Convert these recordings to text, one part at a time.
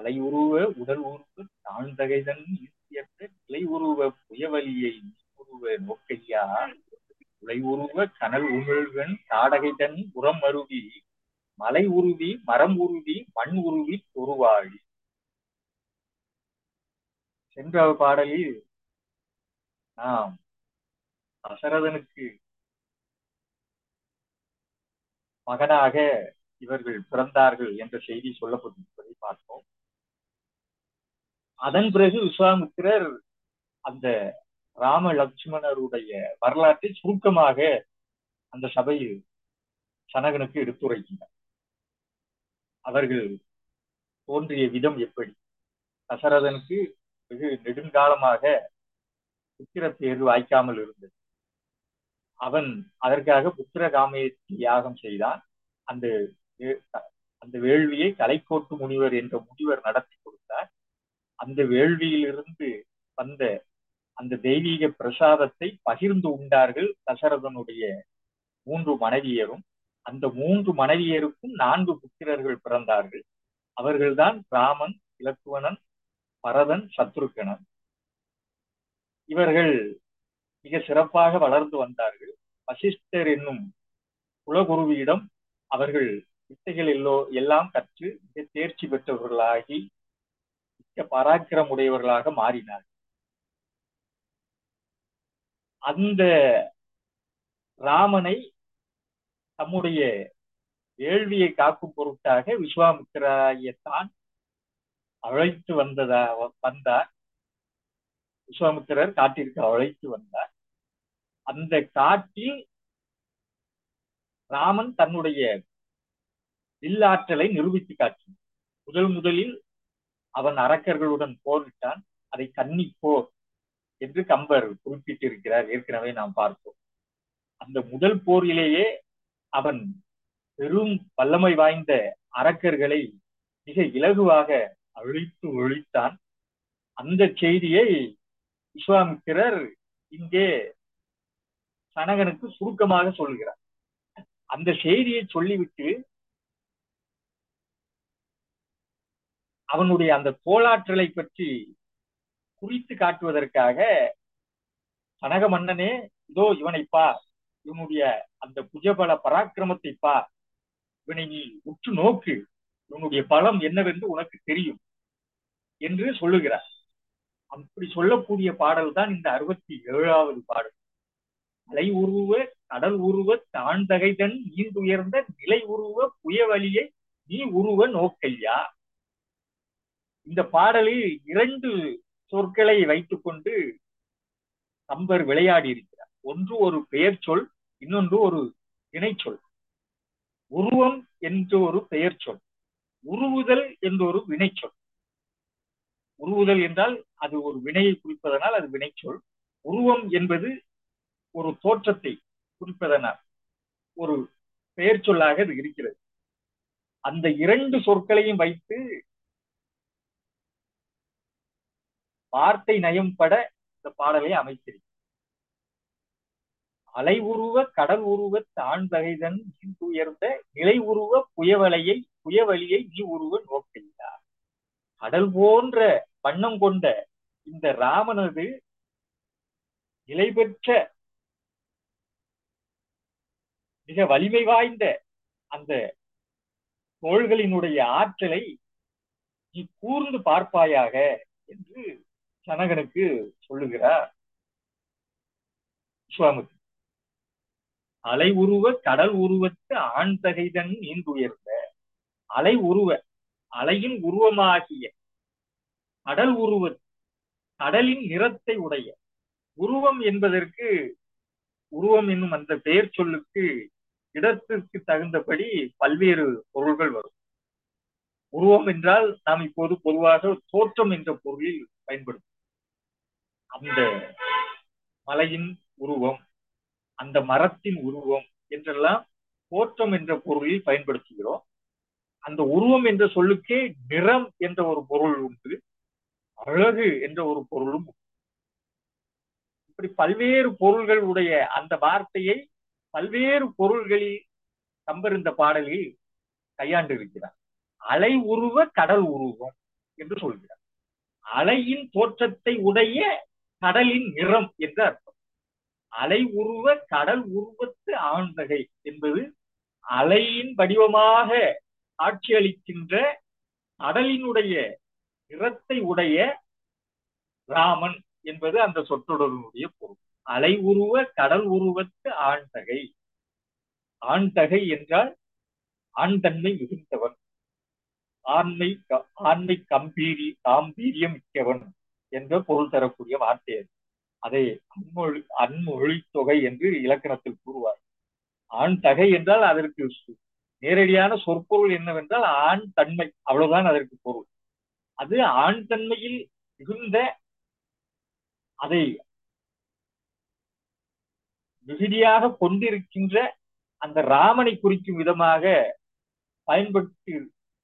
அலை உருவ உடல் உருவ தாழ்ந்தகைதன் ஈர்த்தியற்ற நிலை உருவ புயவலியை உருவ நோக்கையா உலை உருவ கனல் உமிழ்வன் தாடகைதன் புறம் அருவி மலை உருவி மரம் உருவி மண் உருவி உருவாழி சென்ற பாடலில் நாம் தசரதனுக்கு மகனாக இவர்கள் பிறந்தார்கள் என்ற செய்தி சொல்லப்பட்டிருப்பதை பார்த்தோம் அதன் பிறகு விஸ்வாமித்திரர் அந்த ராம லட்சுமணருடைய வரலாற்றை சுருக்கமாக அந்த சபையில் சனகனுக்கு எடுத்துரைக்கின்றனர் அவர்கள் தோன்றிய விதம் எப்படி தசரதனுக்கு வெகு நெடுங்காலமாக புத்திர தேர்வு வாய்க்காமல் இருந்தது அவன் அதற்காக புத்திர காமயத்தை யாகம் செய்தான் அந்த அந்த வேள்வியை கலைக்கோட்டு முனிவர் என்ற முனிவர் நடத்தி கொடுத்தார் அந்த வேள்வியிலிருந்து வந்த அந்த தெய்வீக பிரசாதத்தை பகிர்ந்து உண்டார்கள் தசரதனுடைய மூன்று மனைவியரும் அந்த மூன்று மனைவியருக்கும் நான்கு புத்திரர்கள் பிறந்தார்கள் அவர்கள்தான் ராமன் இலக்குவனன் பரதன் சத்ருக்கணன் இவர்கள் மிக சிறப்பாக வளர்ந்து வந்தார்கள் வசிஷ்டர் என்னும் குலகுருவியிடம் அவர்கள் வித்தைகள் எல்லோ எல்லாம் கற்று மிக தேர்ச்சி பெற்றவர்களாகி மிக்க பராக்கிரமுடையவர்களாக மாறினார்கள் அந்த ராமனை தம்முடைய வேள்வியை காக்கும் பொருட்டாக விஸ்வாமித்திராயத்தான் அழைத்து வந்ததா வந்தார் விஸ்வாமித்திரர் காட்டிற்கு அழைத்து வந்தார் அந்த காட்டில் ராமன் தன்னுடைய வில்லாற்றலை நிரூபித்து காட்டினார் முதல் முதலில் அவன் அரக்கர்களுடன் போரிட்டான் அதை கன்னி போர் என்று கம்பர் குறிப்பிட்டிருக்கிறார் ஏற்கனவே நாம் பார்த்தோம் அந்த முதல் போரிலேயே அவன் பெரும் வல்லமை வாய்ந்த அரக்கர்களை மிக இலகுவாக அழித்து ஒழித்தான் அந்த செய்தியை விஸ்வாமித்திரர் இங்கே சனகனுக்கு சுருக்கமாக சொல்கிறார் அந்த செய்தியை சொல்லிவிட்டு அவனுடைய அந்த கோலாற்றலை பற்றி குறித்து காட்டுவதற்காக சனக மன்னனே இதோ இவனை பா இவனுடைய அந்த புஜபல பராக்கிரமத்தை பா இவனை நீ உற்று நோக்கு இவனுடைய பலம் என்னவென்று உனக்கு தெரியும் என்று சொல்லுகிறார் அப்படி சொல்லக்கூடிய பாடல் தான் இந்த அறுபத்தி ஏழாவது பாடல் அலை உருவ கடல் உருவ தாழ்ந்தகைதன் நீந்துயர்ந்த நிலை உருவ புயவலியை நீ உருவ நோக்கையா இந்த பாடலில் இரண்டு சொற்களை வைத்துக்கொண்டு கம்பர் விளையாடி இருக்கிறார் ஒன்று ஒரு பெயர் சொல் இன்னொன்று ஒரு இணைச்சொல் உருவம் என்று ஒரு பெயர் சொல் உருவுதல் என்று ஒரு வினைச்சொல் உருவுதல் என்றால் அது ஒரு வினையை குறிப்பதனால் அது வினைச்சொல் உருவம் என்பது ஒரு தோற்றத்தை குறிப்பதனால் ஒரு பெயர் சொல்லாக அது இருக்கிறது அந்த இரண்டு சொற்களையும் வைத்து வார்த்தை நயம் பட இந்த பாடலை அமைத்திருக்கிறது அலை உருவ கடல் உருவ தாழ்ந்தகைதன் உயர்ந்த நிலை உருவ புயவலையை புயவலியை நீ உருவ நோக்கில்லா கடல் போன்ற வண்ணம் கொண்ட இந்த ராமனது நிலை பெற்ற மிக வலிமை வாய்ந்த அந்த தோள்களினுடைய ஆற்றலை நீ கூர்ந்து பார்ப்பாயாக என்று சனகனுக்கு சொல்லுகிறார் விஸ்வாமித்திரர் அலை உருவ கடல் உருவத்து ஆண் தகைதன் நீந்துயர்ந்த அலை உருவ அலையின் உருவமாகிய கடல் உருவ கடலின் நிறத்தை உடைய உருவம் என்பதற்கு உருவம் என்னும் அந்த பெயர் சொல்லுக்கு இடத்திற்கு தகுந்தபடி பல்வேறு பொருள்கள் வரும் உருவம் என்றால் நாம் இப்போது பொதுவாக தோற்றம் என்ற பொருளில் பயன்படுத்தும் அந்த மலையின் உருவம் அந்த மரத்தின் உருவம் என்றெல்லாம் தோற்றம் என்ற பொருளில் பயன்படுத்துகிறோம் அந்த உருவம் என்ற சொல்லுக்கே நிறம் என்ற ஒரு பொருள் உண்டு அழகு என்ற ஒரு பொருளும் இப்படி பல்வேறு பொருள்கள் உடைய அந்த வார்த்தையை பல்வேறு பொருள்களில் கம்பர் இந்த பாடலில் கையாண்டு இருக்கிறார் அலை உருவ கடல் உருவம் என்று சொல்கிறார் அலையின் தோற்றத்தை உடைய கடலின் நிறம் என்று அர்த்தம் அலை உருவ கடல் உருவத்து ஆண்தகை என்பது அலையின் வடிவமாக காட்சியளிக்கின்ற கடலினுடைய நிறத்தை உடைய ராமன் என்பது அந்த சொற்றொடருடைய பொருள் அலை உருவ கடல் உருவத்து ஆண்தகை ஆண்தகை என்றால் ஆண் தன்மை மிகுந்தவன் ஆண்மை ஆண்மை கம்பீரி காம்பீரியம் மிக்கவன் என்ற பொருள் தரக்கூடிய வார்த்தை அது அதை அன்மொழி அன்மொழி தொகை என்று இலக்கணத்தில் கூறுவார் ஆண் தகை என்றால் அதற்கு நேரடியான சொற்பொருள் என்னவென்றால் ஆண் தன்மை அவ்வளவுதான் அதற்கு பொருள் அது ஆண் தன்மையில் மிகுந்த அதை மிகுதியாக கொண்டிருக்கின்ற அந்த ராமனை குறிக்கும் விதமாக பயன்படுத்தி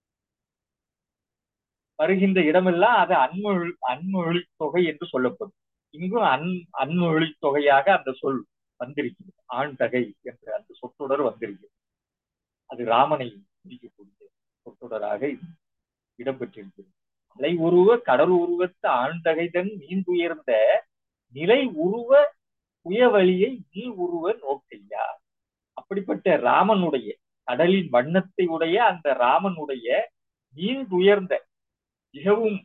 வருகின்ற இடமெல்லாம் அது அன்மொழி அன்மொழி தொகை என்று சொல்லப்படும் இங்கும் அன் அன்மொழி தொகையாக அந்த சொல் வந்திருக்கிறது ஆண் தகை என்ற அந்த சொற்றொடர் வந்திருக்கிறது அது ராமனை குறிக்கக்கூடிய சொற்றொடராக இடம்பெற்றிருக்கிறது அலை உருவ கடல் உருவத்து ஆண்தகைதன் நீந்துயர்ந்த நிலை உருவ புயவழியை நீ உருவ நோக்கையா அப்படிப்பட்ட ராமனுடைய கடலின் வண்ணத்தை உடைய அந்த ராமனுடைய நீண்டுயர்ந்த மிகவும்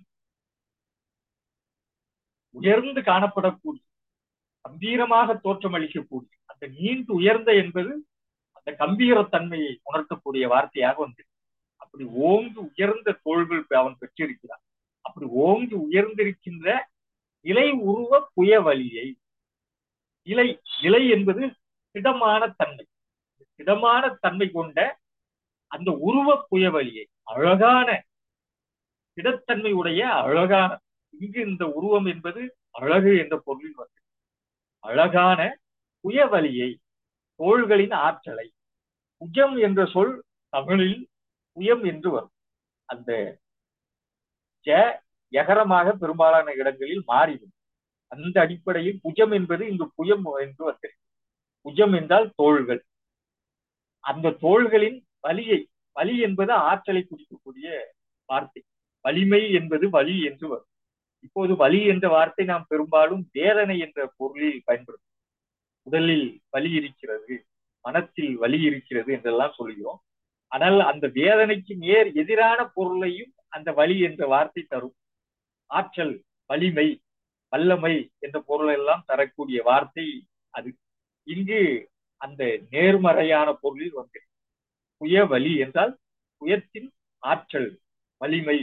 உயர்ந்து காணப்படக்கூடிய கம்பீரமாக தோற்றமளிக்கக்கூடிய அந்த நீண்டு உயர்ந்த என்பது அந்த கம்பீரத்தன்மையை உணர்த்தக்கூடிய வார்த்தையாக வந்து அப்படி ஓங்கி உயர்ந்த தோள்கள் அவன் பெற்றிருக்கிறான் அப்படி ஓங்கி உயர்ந்திருக்கின்ற இலை உருவ புயவழியை இலை இலை என்பது திடமான தன்மை திடமான தன்மை கொண்ட அந்த உருவ புயவழியை அழகான திடத்தன்மை உடைய அழகான இங்கு இந்த உருவம் என்பது அழகு என்ற பொருளில் வந்து அழகான புயவழியை தோள்களின் ஆற்றலை புஜம் என்ற சொல் தமிழில் புயம் என்று வரும் அந்த ஜ எகரமாக பெரும்பாலான இடங்களில் மாறிவிடும் அந்த அடிப்படையில் புஜம் என்பது இங்கு புயம் என்று வந்திருக்கு புஜம் என்றால் தோள்கள் அந்த தோள்களின் வலியை வலி என்பது ஆற்றலை குறிக்கக்கூடிய வார்த்தை வலிமை என்பது வலி என்று வரும் இப்போது வலி என்ற வார்த்தை நாம் பெரும்பாலும் வேதனை என்ற பொருளில் பயன்படுத்தும் உடலில் வலி இருக்கிறது மனத்தில் வலி இருக்கிறது என்றெல்லாம் சொல்கிறோம் ஆனால் அந்த வேதனைக்கு நேர் எதிரான பொருளையும் அந்த வலி என்ற வார்த்தை தரும் ஆற்றல் வலிமை வல்லமை என்ற பொருள் எல்லாம் தரக்கூடிய வார்த்தை அது இங்கு அந்த நேர்மறையான பொருளில் வந்து புய வலி என்றால் புயத்தின் ஆற்றல் வலிமை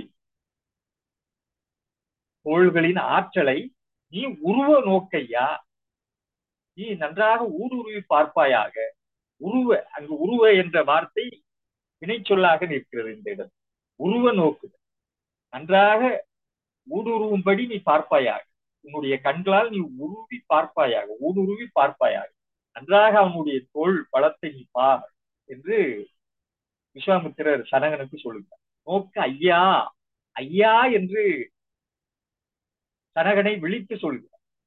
தோள்களின் ஆற்றலை நீ உருவ நோக்கையா நீ நன்றாக ஊடுருவி பார்ப்பாயாக உருவ அங்கு உருவ என்ற வார்த்தை வினைச்சொல்லாக நிற்கிறது இந்த இடம் உருவ நோக்கு நன்றாக ஊடுருவும்படி நீ பார்ப்பாயாக உன்னுடைய கண்களால் நீ உருவி பார்ப்பாயாக ஊடுருவி பார்ப்பாயாக நன்றாக அவனுடைய தோல் பலத்தை நீ பார் என்று விஸ்வாமித்திரர் சனகனுக்கு சொல்லுகிறார் நோக்க ஐயா ஐயா என்று சனகனை விழித்து சொல்கிறார்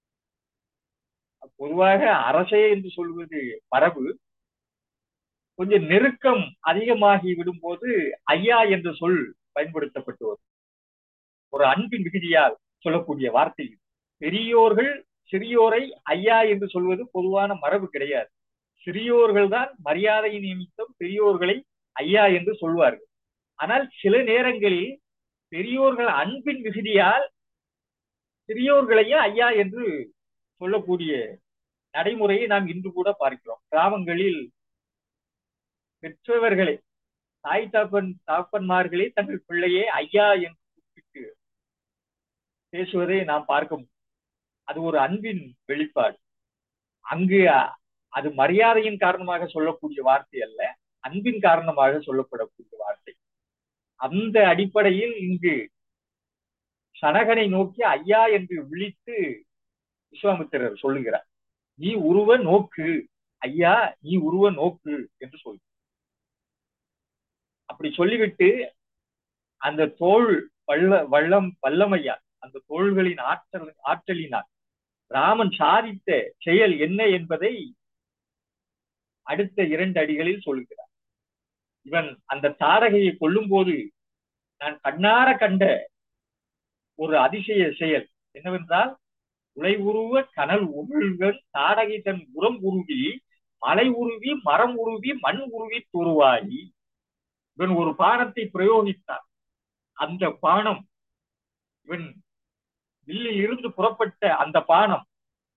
பொதுவாக அரசே என்று சொல்வது மரபு கொஞ்சம் நெருக்கம் அதிகமாகி விடும்போது ஐயா என்ற சொல் பயன்படுத்தப்பட்டு வரும் ஒரு அன்பின் விகுதியால் சொல்லக்கூடிய வார்த்தை பெரியோர்கள் சிறியோரை ஐயா என்று சொல்வது பொதுவான மரபு கிடையாது சிறியோர்கள் தான் மரியாதை நிமித்தம் பெரியோர்களை ஐயா என்று சொல்வார்கள் ஆனால் சில நேரங்களில் பெரியோர்கள் அன்பின் விகுதியால் சிறியோர்களையும் ஐயா என்று சொல்லக்கூடிய நடைமுறையை நாம் இன்று கூட பார்க்கிறோம் கிராமங்களில் பெற்றவர்களே தாய் தாப்பன் தாப்பன்மார்களே தங்கள் பிள்ளையே ஐயா என்று கூப்பிட்டு பேசுவதை நாம் பார்க்க முடியும் அது ஒரு அன்பின் வெளிப்பாடு அங்கு அது மரியாதையின் காரணமாக சொல்லக்கூடிய வார்த்தை அல்ல அன்பின் காரணமாக சொல்லப்படக்கூடிய வார்த்தை அந்த அடிப்படையில் இங்கு சனகனை நோக்கி ஐயா என்று விழித்து விஸ்வாமித்திரர் சொல்லுகிறார் நீ உருவ நோக்கு ஐயா நீ உருவ நோக்கு என்று சொல்லு அப்படி சொல்லிவிட்டு அந்த தோல் வல்ல வல்லம் வல்லமையால் அந்த தோள்களின் ஆற்றல் ஆற்றலினால் ராமன் சாதித்த செயல் என்ன என்பதை அடுத்த இரண்டு அடிகளில் சொல்லுகிறார் இவன் அந்த தாரகையை கொல்லும் போது நான் கண்ணார கண்ட ஒரு அதிசய செயல் என்னவென்றால் உலை உருவ கனல் உமிழ்கள் தாடகை தன் உரம் உருவி மலை உருவி மரம் உருவி மண் உருவி துருவாயி இவன் ஒரு பானத்தை பிரயோகித்தான் அந்த பானம் இவன் வில்லில் இருந்து புறப்பட்ட அந்த பானம்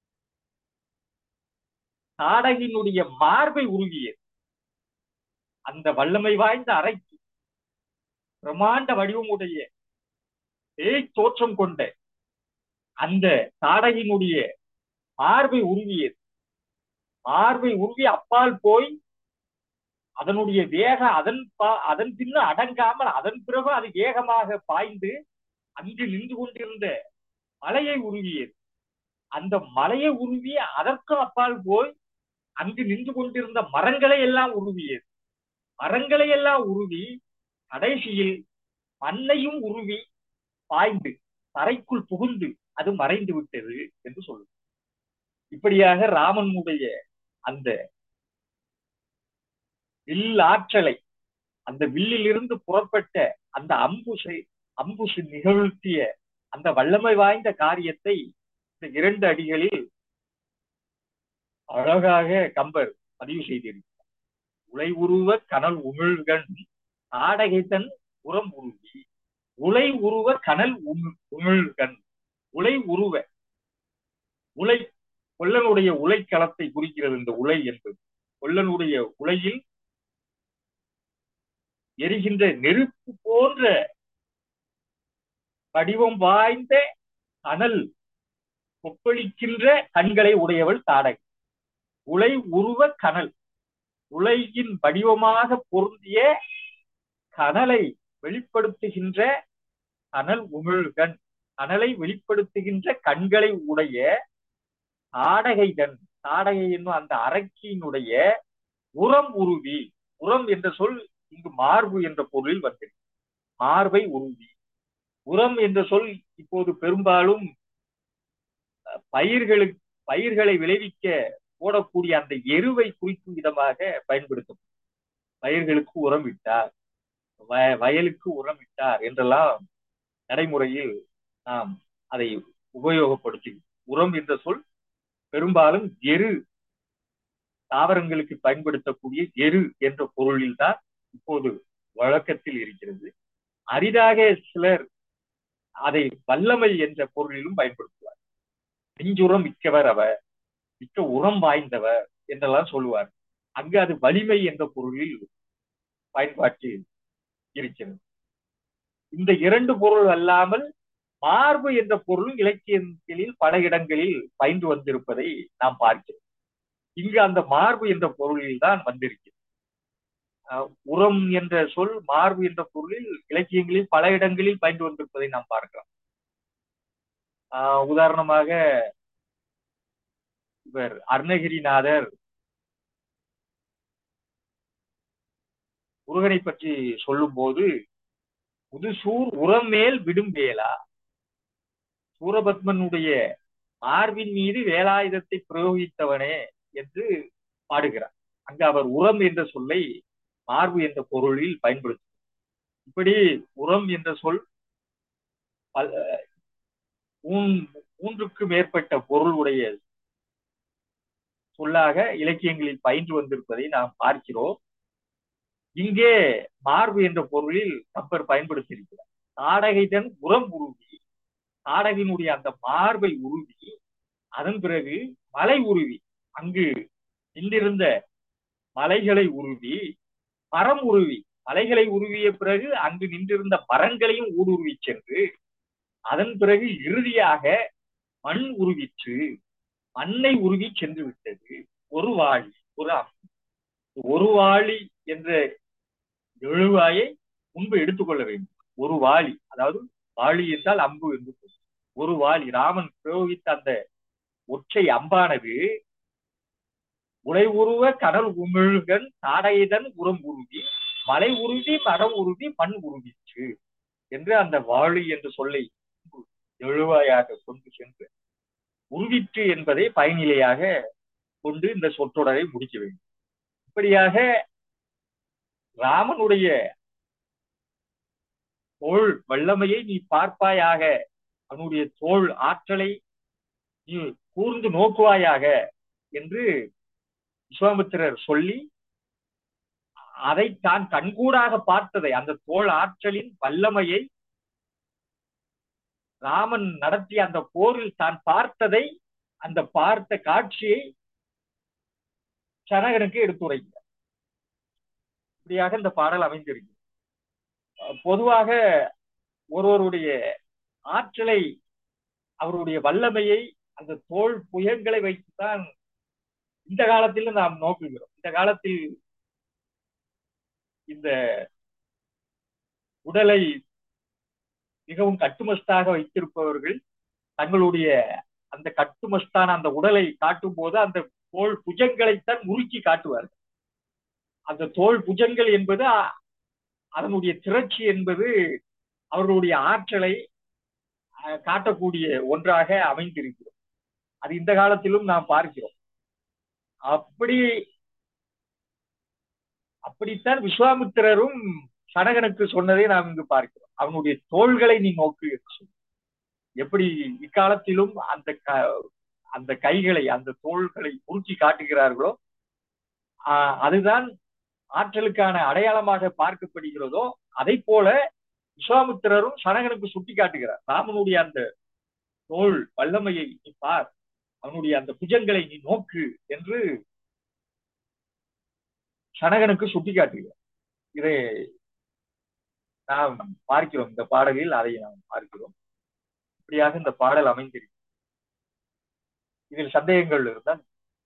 தாடகினுடைய மார்பை உருவியது அந்த வல்லமை வாய்ந்த அறைக்கு பிரமாண்ட வடிவமுடைய பேய் தோற்றம் கொண்ட அந்த தாடகினுடைய மார்பை உருவியது மார்பை உருவி அப்பால் போய் அதனுடைய வேக அதன் அதன் பின்ன அடங்காமல் அதன் பிறகு அது வேகமாக பாய்ந்து அங்கு நின்று கொண்டிருந்த மலையை உருவியது அந்த மலையை உருவி அதற்கு அப்பால் போய் அங்கு நின்று கொண்டிருந்த மரங்களை எல்லாம் உருவியது மரங்களை எல்லாம் உருவி கடைசியில் மண்ணையும் உருவி பாய்ந்து தரைக்குள் புகுந்து அது மறைந்து விட்டது என்று சொல்லும் இப்படியாக ராமனுடைய அந்த வில் ஆற்றலை அந்த வில்லில் இருந்து புறப்பட்ட அந்த அம்புசை அம்புசு நிகழ்த்திய அந்த வல்லமை வாய்ந்த காரியத்தை இந்த இரண்டு அடிகளில் அழகாக கம்பர் பதிவு செய்திருக்கிறார் உலை உருவ கனல் உமிழ்கண் தாடகைத்தன் உரம் உருவி உலை உருவ கனல் உமிழ்கண் உலை உருவ உலை கொல்லனுடைய உலைக்களத்தை குறிக்கிறது இந்த உலை என்பது கொல்லனுடைய உலையில் எரிகின்ற நெருப்பு போன்ற வடிவம் வாய்ந்த கனல் கொப்பளிக்கின்ற கண்களை உடையவள் தாடகை உலை உருவ கனல் உலகின் வடிவமாக பொருந்திய கனலை வெளிப்படுத்துகின்ற கனல் உமிழ்கண் கனலை வெளிப்படுத்துகின்ற கண்களை உடைய தாடகை கண் தாடகை என்னும் அந்த அரக்கியினுடைய உரம் உருவி உரம் என்ற சொல் இங்கு மார்பு என்ற பொருளில் வந்தது மார்பை உருவி உரம் என்ற சொல் இப்போது பெரும்பாலும் பயிர்களுக்கு பயிர்களை விளைவிக்க போடக்கூடிய அந்த எருவை குறிக்கும் விதமாக பயன்படுத்தும் பயிர்களுக்கு உரம் விட்டார் வயலுக்கு உரம் விட்டார் என்றெல்லாம் நடைமுறையில் நாம் அதை உபயோகப்படுத்தி உரம் என்ற சொல் பெரும்பாலும் எரு தாவரங்களுக்கு பயன்படுத்தக்கூடிய எரு என்ற பொருளில் தான் இப்போது வழக்கத்தில் இருக்கிறது அரிதாக சிலர் அதை வல்லமை என்ற பொருளிலும் பயன்படுத்துவார் நெஞ்சுரம் மிக்கவர் அவர் மிக்க உரம் வாய்ந்தவர் என்றெல்லாம் சொல்லுவார் அங்கு அது வலிமை என்ற பொருளில் பயன்பாட்டில் இருக்கிறது இந்த இரண்டு பொருள் அல்லாமல் மார்பு என்ற பொருள் இலக்கியங்களில் பல இடங்களில் பயின்று வந்திருப்பதை நாம் பார்க்கிறோம் இங்கு அந்த மார்பு என்ற பொருளில் தான் வந்திருக்கிறது உரம் என்ற சொல் மார்பு என்ற பொருளில் இலக்கியங்களில் பல இடங்களில் பயின்று வந்திருப்பதை நாம் பார்க்கலாம் உதாரணமாக இவர் அருணகிரிநாதர் முருகனை பற்றி சொல்லும் போது புதுசூர் உரம் மேல் விடும் வேளா சூரபத்மனுடைய மார்பின் மீது வேலாயுதத்தை பிரயோகித்தவனே என்று பாடுகிறார் அங்கு அவர் உரம் என்ற சொல்லை மார்பு என்ற பொருளில் பயன்படுத்தும் இப்படி உரம் என்ற சொல் மூன்றுக்கு மேற்பட்ட பொருள் உடைய சொல்லாக இலக்கியங்களில் பயின்று வந்திருப்பதை நாம் பார்க்கிறோம் இங்கே மார்பு என்ற பொருளில் கப்பர் பயன்படுத்தியிருக்கிறார் நாடகைதன் உரம் உருவி நாடகினுடைய அந்த மார்பை உருவி அதன் பிறகு மலை உருவி அங்கு நின்றிருந்த மலைகளை உருவி மரம் உருவி மலைகளை உருவிய பிறகு அங்கு நின்றிருந்த மரங்களையும் ஊடுருவி சென்று அதன் பிறகு இறுதியாக மண் உருவிற்று மண்ணை உருவி சென்று விட்டது ஒரு வாளி ஒரு ஒரு வாளி என்ற எழுவாயை முன்பு எடுத்துக்கொள்ள வேண்டும் ஒரு வாளி அதாவது வாளி என்றால் அம்பு என்று ஒரு வாளி ராமன் பிரயோகித்த அந்த ஒற்றை அம்பானது உலை உருவ கடல் உமிழ்கன் தாடையதன் உரம் உருவி மலை உருவி மரம் உருவி மண் உருவிற்று என்று அந்த வாழி என்று சொல்லை எழுவாயாக கொண்டு சென்று உருவிற்று என்பதை பயனிலையாக கொண்டு இந்த சொற்றொடரை முடிக்க வேண்டும் இப்படியாக ராமனுடைய தோல் வல்லமையை நீ பார்ப்பாயாக அவனுடைய தோல் ஆற்றலை நீ கூர்ந்து நோக்குவாயாக என்று விஸ்வாமித்திரர் சொல்லி அதை தான் கண்கூடாக பார்த்ததை அந்த தோல் ஆற்றலின் வல்லமையை ராமன் நடத்திய அந்த போரில் தான் பார்த்ததை அந்த பார்த்த காட்சியை சனகனுக்கு எடுத்துரைக்கிறார் இப்படியாக இந்த பாடல் அமைந்திருக்கு பொதுவாக ஒருவருடைய ஆற்றலை அவருடைய வல்லமையை அந்த தோல் புயங்களை வைத்துதான் இந்த காலத்திலும் நாம் நோக்குகிறோம் இந்த காலத்தில் இந்த உடலை மிகவும் கட்டுமஸ்தாக வைத்திருப்பவர்கள் தங்களுடைய அந்த கட்டுமஸ்தான அந்த உடலை காட்டும் போது அந்த தோல் புஜங்களைத்தான் முறுக்கி காட்டுவார்கள் அந்த தோல் புஜங்கள் என்பது அதனுடைய திரட்சி என்பது அவர்களுடைய ஆற்றலை காட்டக்கூடிய ஒன்றாக அமைந்திருக்கிறோம் அது இந்த காலத்திலும் நாம் பார்க்கிறோம் அப்படி அப்படித்தான் விஸ்வாமித்திரரும் சனகனுக்கு சொன்னதை நாம் இங்கு பார்க்கிறோம் அவனுடைய தோள்களை நீ நோக்கு என்று சொல்லி எப்படி இக்காலத்திலும் அந்த அந்த கைகளை அந்த தோள்களை உருக்கி காட்டுகிறார்களோ அதுதான் ஆற்றலுக்கான அடையாளமாக பார்க்கப்படுகிறதோ அதை போல விஸ்வாமித்திரரும் சனகனுக்கு சுட்டி காட்டுகிறார் ராமனுடைய அந்த தோல் வல்லமையை நீ பார் அவனுடைய அந்த புஜங்களை நீ நோக்கு என்று சனகனுக்கு சுட்டி காட்டுகிறார் இதை நாம் பார்க்கிறோம் இந்த பாடலில் அதை நாம் பார்க்கிறோம் இப்படியாக இந்த பாடல் அமைந்திருக்கு இதில் சந்தேகங்கள் இருந்தால்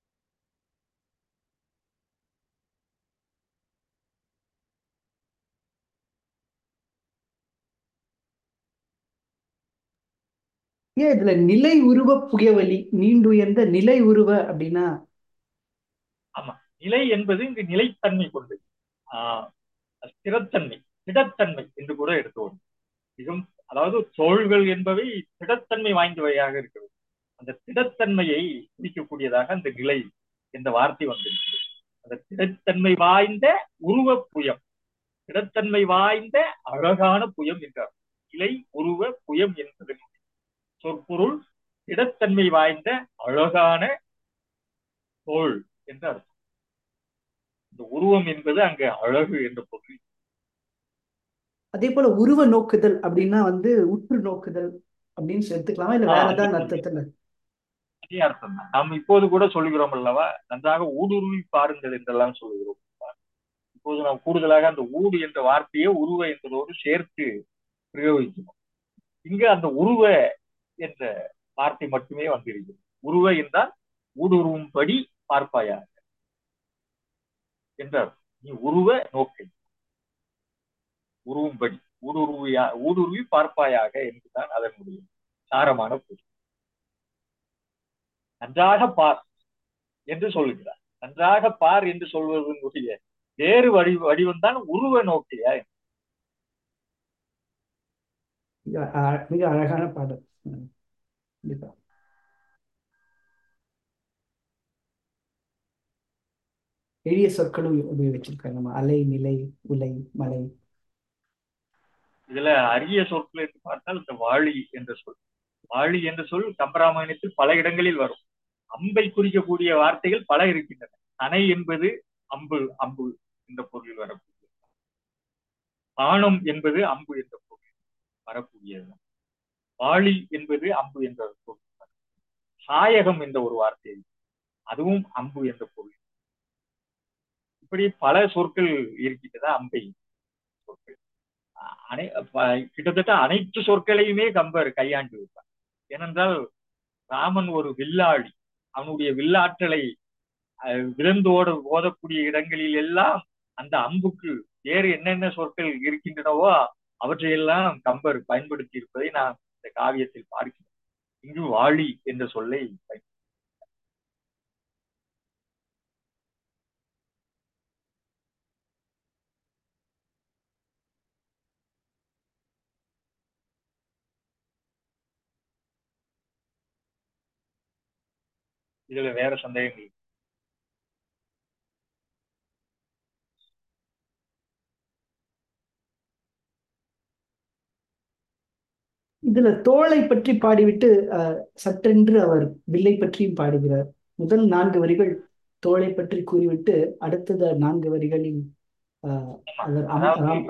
ஏன் இதுல நிலை உருவ புயவலி நீண்டுயர்ந்த நிலை உருவ அப்படின்னா ஆமா நிலை என்பது இங்கு நிலைத்தன்மை கொண்டது ஆஹ் ஸ்திரத்தன்மை திடத்தன்மை என்று கூட எடுத்துவோம் மிகவும் அதாவது தோள்கள் என்பவை திடத்தன்மை வாய்ந்தவையாக இருக்கிறது அந்த திடத்தன்மையை குறிக்கக்கூடியதாக அந்த நிலை என்ற வார்த்தை வந்திருக்கிறது அந்த திடத்தன்மை வாய்ந்த உருவ புயம் திடத்தன்மை வாய்ந்த அழகான புயம் என்றார் நிலை உருவ புயம் என்பது சொற்பொருள் திடத்தன்மை வாய்ந்த அழகான தோல் என்று அர்த்தம் இந்த உருவம் என்பது அங்க அழகு என்ற பொருள் அதே போல உருவ நோக்குதல் அப்படின்னா வந்து உற்று நோக்குதல் அப்படின்னு எடுத்துக்கலாமா இல்ல வேற ஏதாவது அர்த்தத்துல அதே அர்த்தம் தான் நாம் இப்போது கூட சொல்லுகிறோம் அல்லவா நன்றாக ஊடுருவி பாருங்கள் என்றெல்லாம் சொல்லுகிறோம் இப்போது நாம் கூடுதலாக அந்த ஊடு என்ற வார்த்தையை உருவ என்பதோடு சேர்த்து பிரயோகிக்கிறோம் இங்கு அந்த உருவ என்ற வார்த்தை மட்டுமே வந்திருக்கிறது உருவ என்றால் ஊடுருவும்படி பார்ப்பாயாக என்றார் நீ உருவ நோக்கை உருவும்படி ஊடுருவியா ஊடுருவி பார்ப்பாயாக என்றுதான் அதனுடைய சாரமான பொருள் நன்றாக பார் என்று சொல்லுகிறார் நன்றாக பார் என்று சொல்வதனுடைய வேறு வடி வடிவம் தான் உருவ நோக்கியா மிக அழகான பாடல் கண்டிப்பா எளிய சொற்களும் உபயோகிச்சிருக்காங்க நம்ம அலை நிலை உலை மலை இதுல அரிய சொற்கள் என்று பார்த்தால் இந்த வாழி என்ற சொல் வாழி என்ற சொல் கம்பராமாயணத்தில் பல இடங்களில் வரும் அம்பை குறிக்கக்கூடிய வார்த்தைகள் பல இருக்கின்றன அணை என்பது அம்பு அம்பு என்ற பொருளில் வரக்கூடிய பானம் என்பது அம்பு என்ற பொருள் வரக்கூடியது வாளி என்பது அம்பு என்ற பொருள் சாயகம் என்ற ஒரு வார்த்தை அதுவும் அம்பு என்ற பொருள் இப்படி பல சொற்கள் இருக்கின்றன அம்பை சொற்கள் அனை கிட்டத்தட்ட அனைத்து சொற்களையுமே கம்பர் கையாண்டு வைப்பார் ஏனென்றால் ராமன் ஒரு வில்லாளி அவனுடைய வில்லாற்றலை விழுந்தோட ஓதக்கூடிய இடங்களில் எல்லாம் அந்த அம்புக்கு வேறு என்னென்ன சொற்கள் இருக்கின்றனவோ அவற்றையெல்லாம் கம்பர் பயன்படுத்தி இருப்பதை நான் இந்த காவியத்தில் பார்க்கிறேன் இங்கு வாழி என்ற சொல்லை இதுல வேற சந்தேகங்கள் இதுல தோளை பற்றி பாடிவிட்டு அஹ், சட்டென்று அவர் வில்லை பற்றியும் பாடுகிறார் முதல் நான்கு வரிகள் தோளை பற்றி கூறிவிட்டு அடுத்தது நான்கு வரிகளில் அஹ், அவர் அம- அதாவது ராம்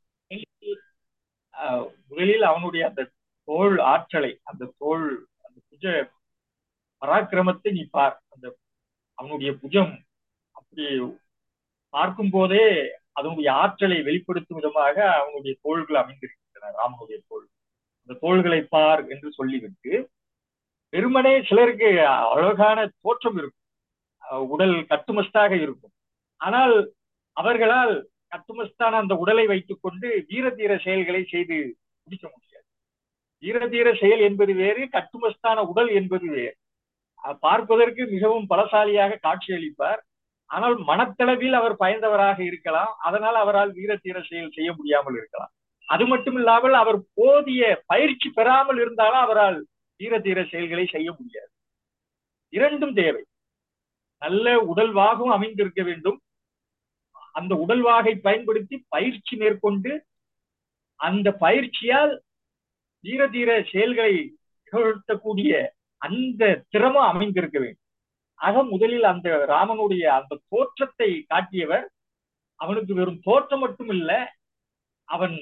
ஆஹ், முதலில் அவனுடைய அந்த தோல் ஆற்றலை அந்த தோல் அந்த புஜ பராக்கிரமத்தை நீ பார் அந்த அவனுடைய புஜம் அப்படி பார்க்கும் போதே அதனுடைய ஆற்றலை வெளிப்படுத்தும் விதமாக அவனுடைய தோள்கள் அமைந்திருக்கின்றன ராமனுடைய தோள் அந்த தோள்களை பார் என்று சொல்லிவிட்டு வெறுமனே சிலருக்கு அழகான தோற்றம் இருக்கும் அஹ் உடல் கட்டுமஸ்தாக இருக்கும் ஆனால் அவர்களால் கட்டுமஸ்தான அந்த உடலை வைத்துக் கொண்டு வீர தீர செயல்களை செய்து முடிக்க முடியாது வீர தீர செயல் என்பது வேறு கட்டுமஸ்தான உடல் என்பது வேறு அஹ் பார்ப்பதற்கு மிகவும் பலசாலியாக காட்சியளிப்பார் ஆனால் மனத்தளவில் அவர் பயந்தவராக இருக்கலாம் அதனால் அவரால் வீர தீர செயல் செய்ய முடியாமல் இருக்கலாம் அது மட்டும் இல்லாமல் அவர் போதிய பயிற்சி பெறாமல் இருந்தாலும் அவரால் வீர தீர செயல்களை செய்ய முடியாது இரண்டும் தேவை நல்ல உடல்வாகும் அமைந்திருக்க வேண்டும் அந்த உடல்வாகை பயன்படுத்தி பயிற்சி மேற்கொண்டு அந்த பயிற்சியால் வீர தீர செயல்களை நிகழ்த்தக்கூடிய அந்த திறமும் அமைந்திருக்க வேண்டும் ஆக முதலில் அந்த ராமனுடைய அந்த தோற்றத்தை காட்டியவர் அவனுக்கு வெறும் தோற்றம் மட்டும் இல்ல அவன்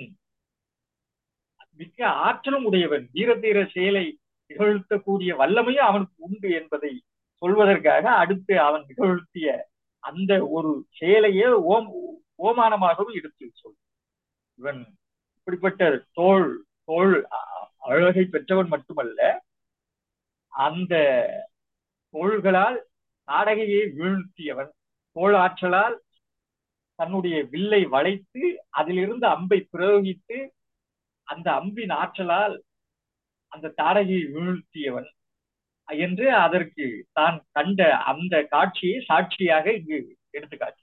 மிக்க ஆற்றலும் உடையவன் வீர தீர செயலை நிகழ்த்தக்கூடிய வல்லமையும் அவனுக்கு உண்டு என்பதை சொல்வதற்காக அடுத்து அவன் நிகழ்த்திய அந்த ஒரு செயலையே ஓம் ஓமானமாகவும் எடுத்து சொல் இவன் இப்படிப்பட்ட தோல் தோல் அ- அழகை பெற்றவன் மட்டுமல்ல அந்த தோள்களால் நாடகையை வீழ்த்தியவன் தோல் ஆற்றலால் தன்னுடைய வில்லை வளைத்து அதிலிருந்து அம்பை பிரயோகித்து அந்த அம்பின் ஆற்றலால் அந்த தாடகையை வீழ்த்தியவன் என்று அதற்கு தான் கண்ட அந்த காட்சியை சாட்சியாக இங்கு எடுத்து காட்டி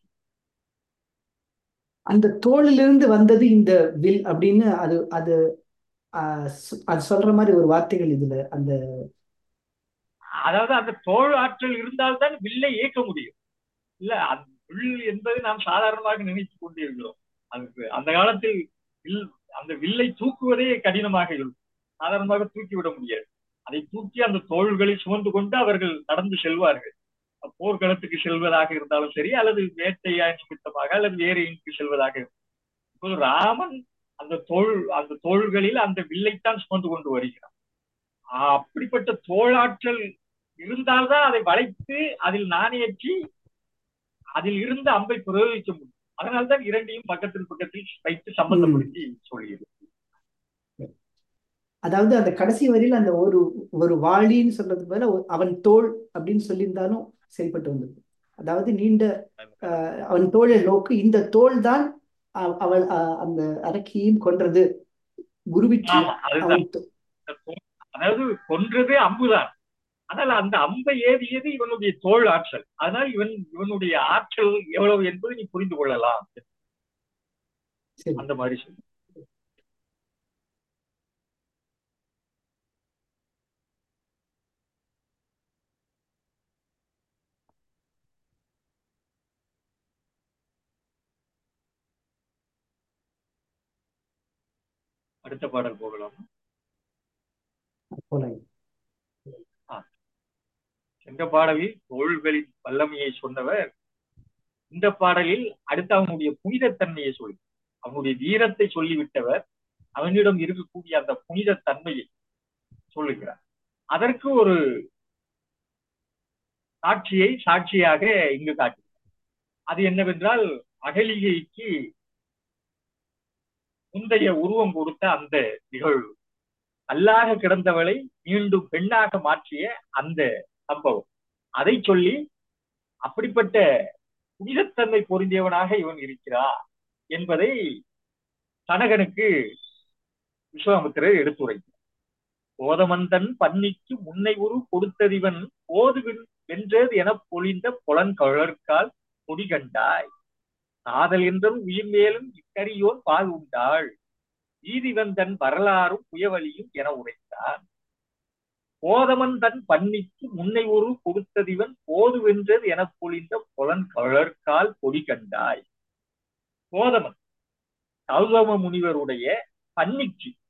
அந்த தோளிலிருந்து வந்தது இந்த வில் அப்படின்னு அது அது ஆஹ், சொ- அது சொல்ற மாதிரி ஒரு வார்த்தைகள் இதுல அந்த அதாவது அந்த தோல் ஆற்றல் இருந்தால்தான் வில்லை இயக்க முடியும் இல்ல அந்த வில் என்பது நாம் சாதாரணமாக நினைத்துக் கொண்டிருக்கிறோம் அதுக்கு அந்த காலத்தில் வில் அந்த வில்லை தூக்குவதே கடினமாக இருக்கும் சாதாரணமாக தூக்கி விட முடியாது அதை தூக்கி அந்த தோள்களில் சுமந்து கொண்டு அவர்கள் நடந்து செல்வார்கள் போர்க்களத்துக்கு செல்வதாக இருந்தாலும் சரி அல்லது வேட்டையா நிமித்தமாக அல்லது வேறு எங்கு செல்வதாக இருந்தாலும். இப்போது ராமன் அந்த தோல் அந்த தோள்களில் அந்த வில்லைத்தான் சுமந்து கொண்டு வருகிறான் ஆஹ் அப்படிப்பட்ட தோளாற்றல் இருந்தால்தான் அதை வளைத்து அதில் நாணேற்றி அதில் இருந்து அம்பை பிரயோகிக்க முடியும் அதனால்தான் இரண்டையும் பக்கத்தில் பக்கத்தில் வைத்து சம்பந்தப்படுத்தி சொல்லியது அதாவது அந்த கடைசி வரியில அந்த ஒரு ஒரு வாளின்னு சொல்றது பதிலா ஒரு- அவன் தோள் அப்படின்னு சொல்லியிருந்தாலும் சரிப்பட்டு வந்தது அதாவது நீண்ட ஆஹ், அவன் தோளை நோக்கு இந்த தோள் தான் அவ- அவள் ஆஹ், அந்த அரக்கியையும் கொன்றது குருவிற்று ஆமா அதுதான் அவன் தோ- அதாவது கொன்றது அம்புதான் ஆனால் அந்த அம்பை ஏவியது இவனுடைய தோல் ஆற்றல் அதனால் இவன் இவனுடைய ஆற்றல் எவ்வளவு என்பது நீ புரிந்து கொள்ளலாம் சரி அந்த மாதிரி சொல்லு அடுத்த பாடல் போகலாம் போல சென்ற பாடலில் தோள்களின் வல்லமையை சொன்னவர் இந்த பாடலில் அடுத்து அவனுடைய புனிதத்தன்மையை சொல்லி அவனுடைய வீரத்தை சொல்லிவிட்டவர் அவனிடம் இருக்கக்கூடிய அந்த புனித தன்மையை சொல்லுகிறார் அதற்கு ஒரு சாட்சியை சாட்சியாக இங்கு காட்டுகிறார் அது என்னவென்றால் அகலிகைக்கு முந்தைய உருவம் கொடுத்த அந்த நிகழ்வு கல்லாக கிடந்தவளை மீண்டும் பெண்ணாக மாற்றிய அந்த சம்பவம் அதை சொல்லி அப்படிப்பட்ட புனிதத்தன்மை பொருந்தியவனாக இவன் இருக்கிறார் என்பதை கனகனுக்கு விஸ்வாமித்திரர் எடுத்துரைத்தார் கோதமந்தன் பன்னிக்கு முன்னை உரு கொடுத்ததிவன் போதுவின் வென்றது எனப் பொழிந்த புலன்கழற்கால் கொடி கண்டாய் காதல் என்றும் உயிர் மேலும் இக்கரியோன் பால் உண்டாள் ஈதிவன் தன் வரலாறும் புயவலியும் என உரைத்தான் போதமன் தன் பன்னிக்கு முன்னை ஒரு கொடுத்ததிவன் போதுவென்றது எனப் பொழிந்த புலன் கழற்கால் கொடி கண்டாய் போதமன் கௌதம முனிவருடைய பன்னிக்கு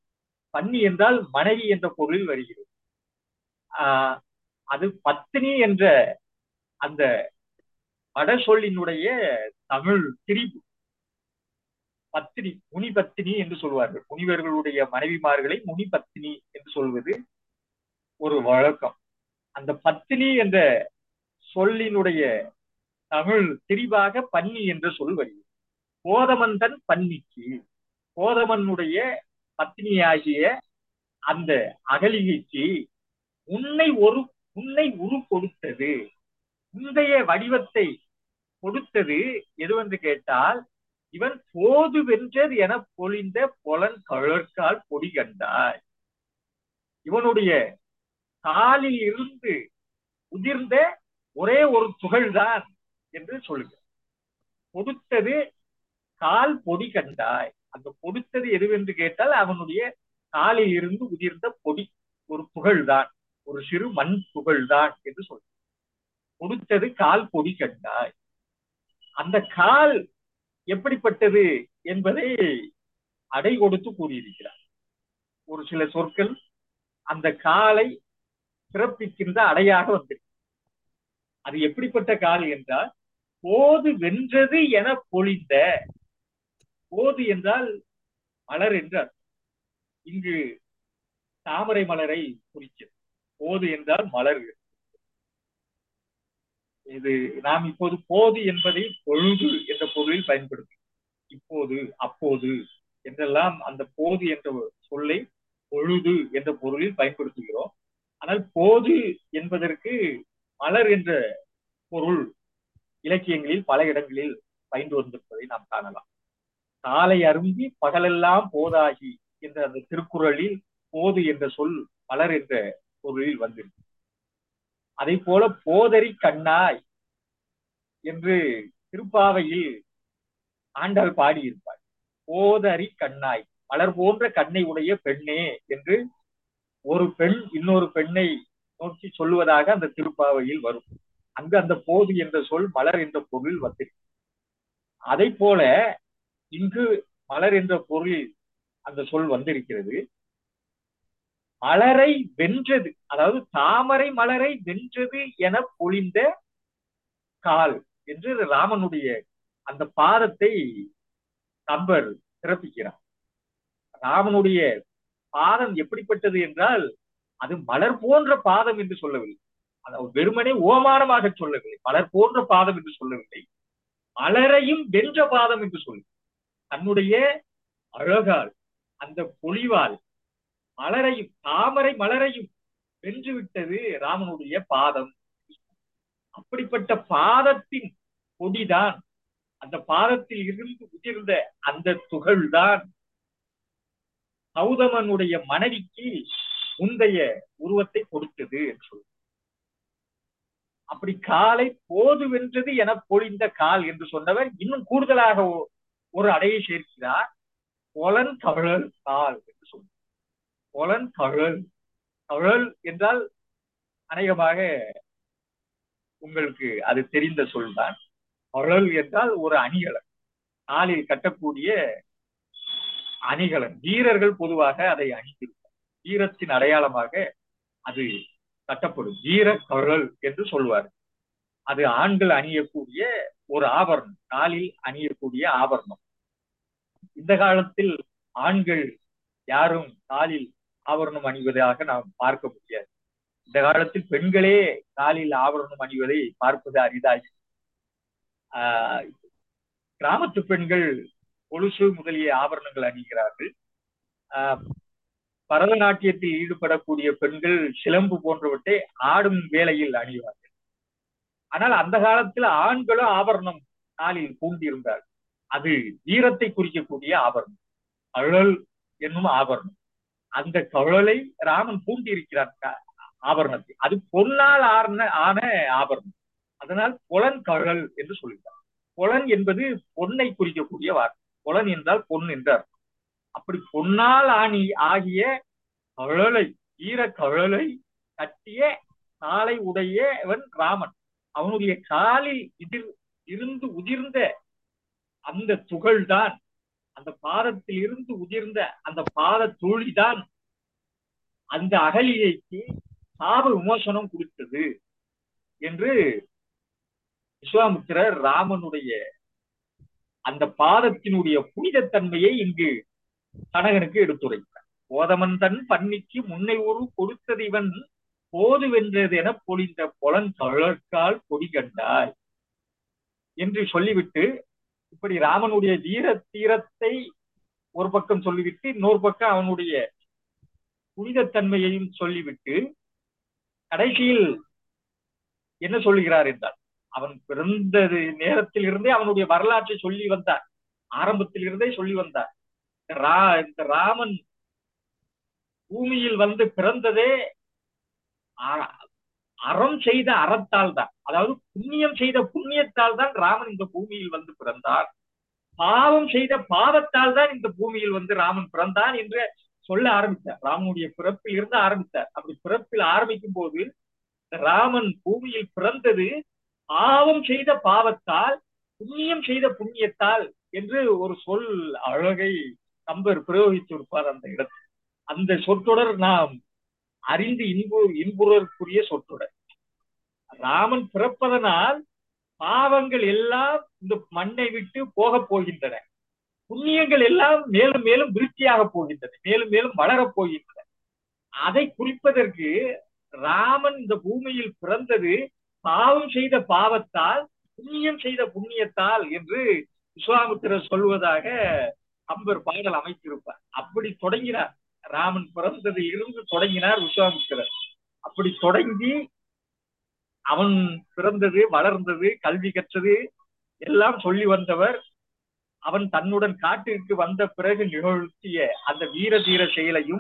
பன்னி என்றால் மனைவி என்ற பொருளில் வருகிறது ஆஹ் அது பத்தினி என்ற அந்த வட சொல்லினுடைய தமிழ் திரிபு பத்தினி முனி பத்தினி என்று சொல்வார்கள் முனிவர்களுடைய மனைவிமார்களை முனி பத்தினி என்று சொல்வது ஒரு வழக்கம் அந்த பத்தினி என்ற சொல்லினுடைய தமிழ் திரிவாக பன்னி என்ற சொல் வருகிறது கோதமந்தன் பன்னிக்கு கோதமனுடைய பத்தினியாகிய அந்த அகலிகைக்கு உன்னை ஒரு உன்னை உரு கொடுத்தது முந்தைய வடிவத்தை கொடுத்தது எதுவென்று கேட்டால் இவன் போது வென்றது என பொழிந்த பொலன் கழற்கால் பொடி கண்டாய் இவனுடைய காலில் இருந்து உதிர்ந்த ஒரே ஒரு துகள்தான் என்று சொல்லுங்க கொடுத்தது கால் பொடி கண்டாய் அந்த கொடுத்தது எதுவென்று கேட்டால் அவனுடைய காலில் இருந்து உதிர்ந்த பொடி ஒரு துகள் தான் ஒரு சிறு மண் துகள் தான் என்று சொல்ற கொடுத்தது கால் பொடி கண்டாய் அந்த கால் எப்படிப்பட்டது என்பதை அடை கொடுத்து கூறியிருக்கிறார் ஒரு சில சொற்கள் அந்த காலை சிறப்பிக்கின்ற அடையாக வந்திருக்கு அது எப்படிப்பட்ட கால் என்றால் போது வென்றது என பொழிந்த போது என்றால் மலர் என்றார் இங்கு தாமரை மலரை குறிக்கிறது போது என்றால் மலர் இது நாம் இப்போது போது என்பதை பொழுது என்ற பொருளில் பயன்படுத்தும் இப்போது அப்போது என்றெல்லாம் அந்த போது என்ற சொல்லை பொழுது என்ற பொருளில் பயன்படுத்துகிறோம் ஆனால் போது என்பதற்கு மலர் என்ற பொருள் இலக்கியங்களில் பல இடங்களில் பயின்று வந்திருப்பதை நாம் காணலாம் காலை அரும்பி பகலெல்லாம் போதாகி என்ற அந்த திருக்குறளில் போது என்ற சொல் மலர் என்ற பொருளில் வந்திருக்கு அதை போல போதரி கண்ணாய் என்று திருப்பாவையில் ஆண்டாள் பாடியிருப்பார் போதரி கண்ணாய் மலர் போன்ற கண்ணை உடைய பெண்ணே என்று ஒரு பெண் இன்னொரு பெண்ணை நோக்கி சொல்லுவதாக அந்த திருப்பாவையில் வரும் அங்கு அந்த போது என்ற சொல் மலர் என்ற பொருள் வந்திருக்கு அதை போல இங்கு மலர் என்ற பொருளில் அந்த சொல் வந்திருக்கிறது மலரை வென்றது அதாவது தாமரை மலரை வென்றது என பொழிந்த கால் என்று ராமனுடைய அந்த பாதத்தை கம்பர் சிறப்பிக்கிறார் ராமனுடைய பாதம் எப்படிப்பட்டது என்றால் அது மலர் போன்ற பாதம் என்று சொல்லவில்லை அதாவது வெறுமனே ஓமானமாக சொல்லவில்லை மலர் போன்ற பாதம் என்று சொல்லவில்லை மலரையும் வென்ற பாதம் என்று சொல்லு தன்னுடைய அழகால் அந்த பொலிவால் மலரையும் தாமரை மலரையும் வென்று விட்டது ராமனுடைய பாதம் அப்படிப்பட்ட பாதத்தின் கொடிதான் அந்த பாதத்தில் இருந்து உதிர்ந்த அந்த துகள்தான் சௌதமனுடைய மனைவிக்கு முந்தைய உருவத்தை கொடுத்தது என்று சொல்லு அப்படி காலை போது வென்றது என பொழிந்த கால் என்று சொன்னவர் இன்னும் கூடுதலாக ஒரு அடையை சேர்க்கிறார் பொலன் கழல் கால் என்று சொல்லுவார் பொலன் கழல் கழல் என்றால் அநேகமாக உங்களுக்கு அது தெரிந்த சொல்தான் கழல் என்றால் ஒரு அணிகலன் காலில் கட்டக்கூடிய அணிகலன் வீரர்கள் பொதுவாக அதை அணிந்திருப்பார் வீரத்தின் அடையாளமாக அது கட்டப்படும் வீர கழல் என்று சொல்வார் அது ஆண்கள் அணியக்கூடிய ஒரு ஆபரணம் காலில் அணியக்கூடிய ஆபரணம் இந்த காலத்தில் ஆண்கள் யாரும் காலில் ஆபரணம் அணிவதாக நாம் பார்க்க முடியாது இந்த காலத்தில் பெண்களே காலில் ஆபரணம் அணிவதை பார்ப்பது அரிதாகி ஆஹ் கிராமத்து பெண்கள் கொலுசு முதலிய ஆபரணங்கள் அணிகிறார்கள் ஆஹ் பரதநாட்டியத்தில் ஈடுபடக்கூடிய பெண்கள் சிலம்பு போன்றவற்றை ஆடும் வேலையில் அணிவார்கள் ஆனால் அந்த காலத்தில் ஆண்களும் ஆபரணம் காலில் பூண்டிருந்தார் அது வீரத்தை குறிக்கக்கூடிய ஆபரணம் கழல் என்னும் ஆபரணம் அந்த கழலை ராமன் பூண்டியிருக்கிறார் ஆபரணத்தை அது பொன்னால் ஆன ஆன ஆபரணம் அதனால் புலன் கழல் என்று சொல்கிறார் புலன் என்பது பொன்னை குறிக்கக்கூடிய வார்த்தை புலன் என்றால் பொன் என்றார் அப்படி பொன்னால் ஆணி ஆகிய கழலை ஈர கழலை கட்டிய காலை உடையவன் ராமன் அவனுடைய காலில் இதிர் இருந்து உதிர்ந்த அந்த துகள்தான் அந்த பாதத்தில் இருந்து உதிர்ந்த அந்த பாத தோழிதான் அந்த அகலிகைக்கு சாப விமோசனம் கொடுத்தது என்று விஸ்வாமித்திரர் ராமனுடைய அந்த பாதத்தினுடைய புனிதத்தன்மையை இங்கு கனகனுக்கு எடுத்துரைத்தார் போதமன் தன் பன்னிக்கு முன்னை ஒரு கொடுத்தது இவன் போது வென்றது என பொழிந்த பொலன் தளர்க்கால் கொடி கண்டாய் என்று சொல்லிவிட்டு இப்படி ராமனுடைய தீர தீரத்தை ஒரு பக்கம் சொல்லிவிட்டு இன்னொரு பக்கம் அவனுடைய புனிதத்தன்மையையும் சொல்லிவிட்டு கடைசியில் என்ன சொல்லுகிறார் என்றால் அவன் பிறந்தது நேரத்தில் இருந்தே அவனுடைய வரலாற்றை சொல்லி வந்தார் ஆரம்பத்தில் இருந்தே சொல்லி வந்தார் ரா இந்த ராமன் பூமியில் வந்து பிறந்ததே அறம் செய்த அறத்தால் தான் அதாவது புண்ணியம் செய்த புண்ணியத்தால் தான் ராமன் இந்த பூமியில் வந்து பிறந்தார் பாவம் செய்த பாவத்தால் தான் இந்த பூமியில் வந்து ராமன் பிறந்தான் என்று சொல்ல ஆரம்பித்தார் ராமனுடைய பிறப்பில் இருந்து ஆரம்பித்தார் அப்படி பிறப்பில் ஆரம்பிக்கும் போது ராமன் பூமியில் பிறந்தது பாவம் செய்த பாவத்தால் புண்ணியம் செய்த புண்ணியத்தால் என்று ஒரு சொல் அழகை கம்பர் பிரயோகித்திருப்பார் அந்த இடத்தில் அந்த சொற்றொடர் நாம் அறிந்து இன்பு இன்புறற்குரிய சொற்றொடர் ராமன் பிறப்பதனால் பாவங்கள் எல்லாம் இந்த மண்ணை விட்டு போக போகின்றன புண்ணியங்கள் எல்லாம் மேலும் மேலும் விருத்தியாக போகின்றன மேலும் மேலும் வளரப் போகின்றன அதை குறிப்பதற்கு ராமன் இந்த பூமியில் பிறந்தது பாவம் செய்த பாவத்தால் புண்ணியம் செய்த புண்ணியத்தால் என்று விஸ்வாமித்திரர் சொல்வதாக அம்பர் பாடல் அமைத்திருப்பார் அப்படி தொடங்கினார் ராமன் பிறந்தது இருந்து தொடங்கினார் விஸ்வாமித்திரர் அப்படி தொடங்கி அவன் பிறந்தது வளர்ந்தது கல்வி கற்றது எல்லாம் சொல்லி வந்தவர் அவன் தன்னுடன் காட்டிற்கு வந்த பிறகு நிகழ்த்திய அந்த வீர தீர செயலையும்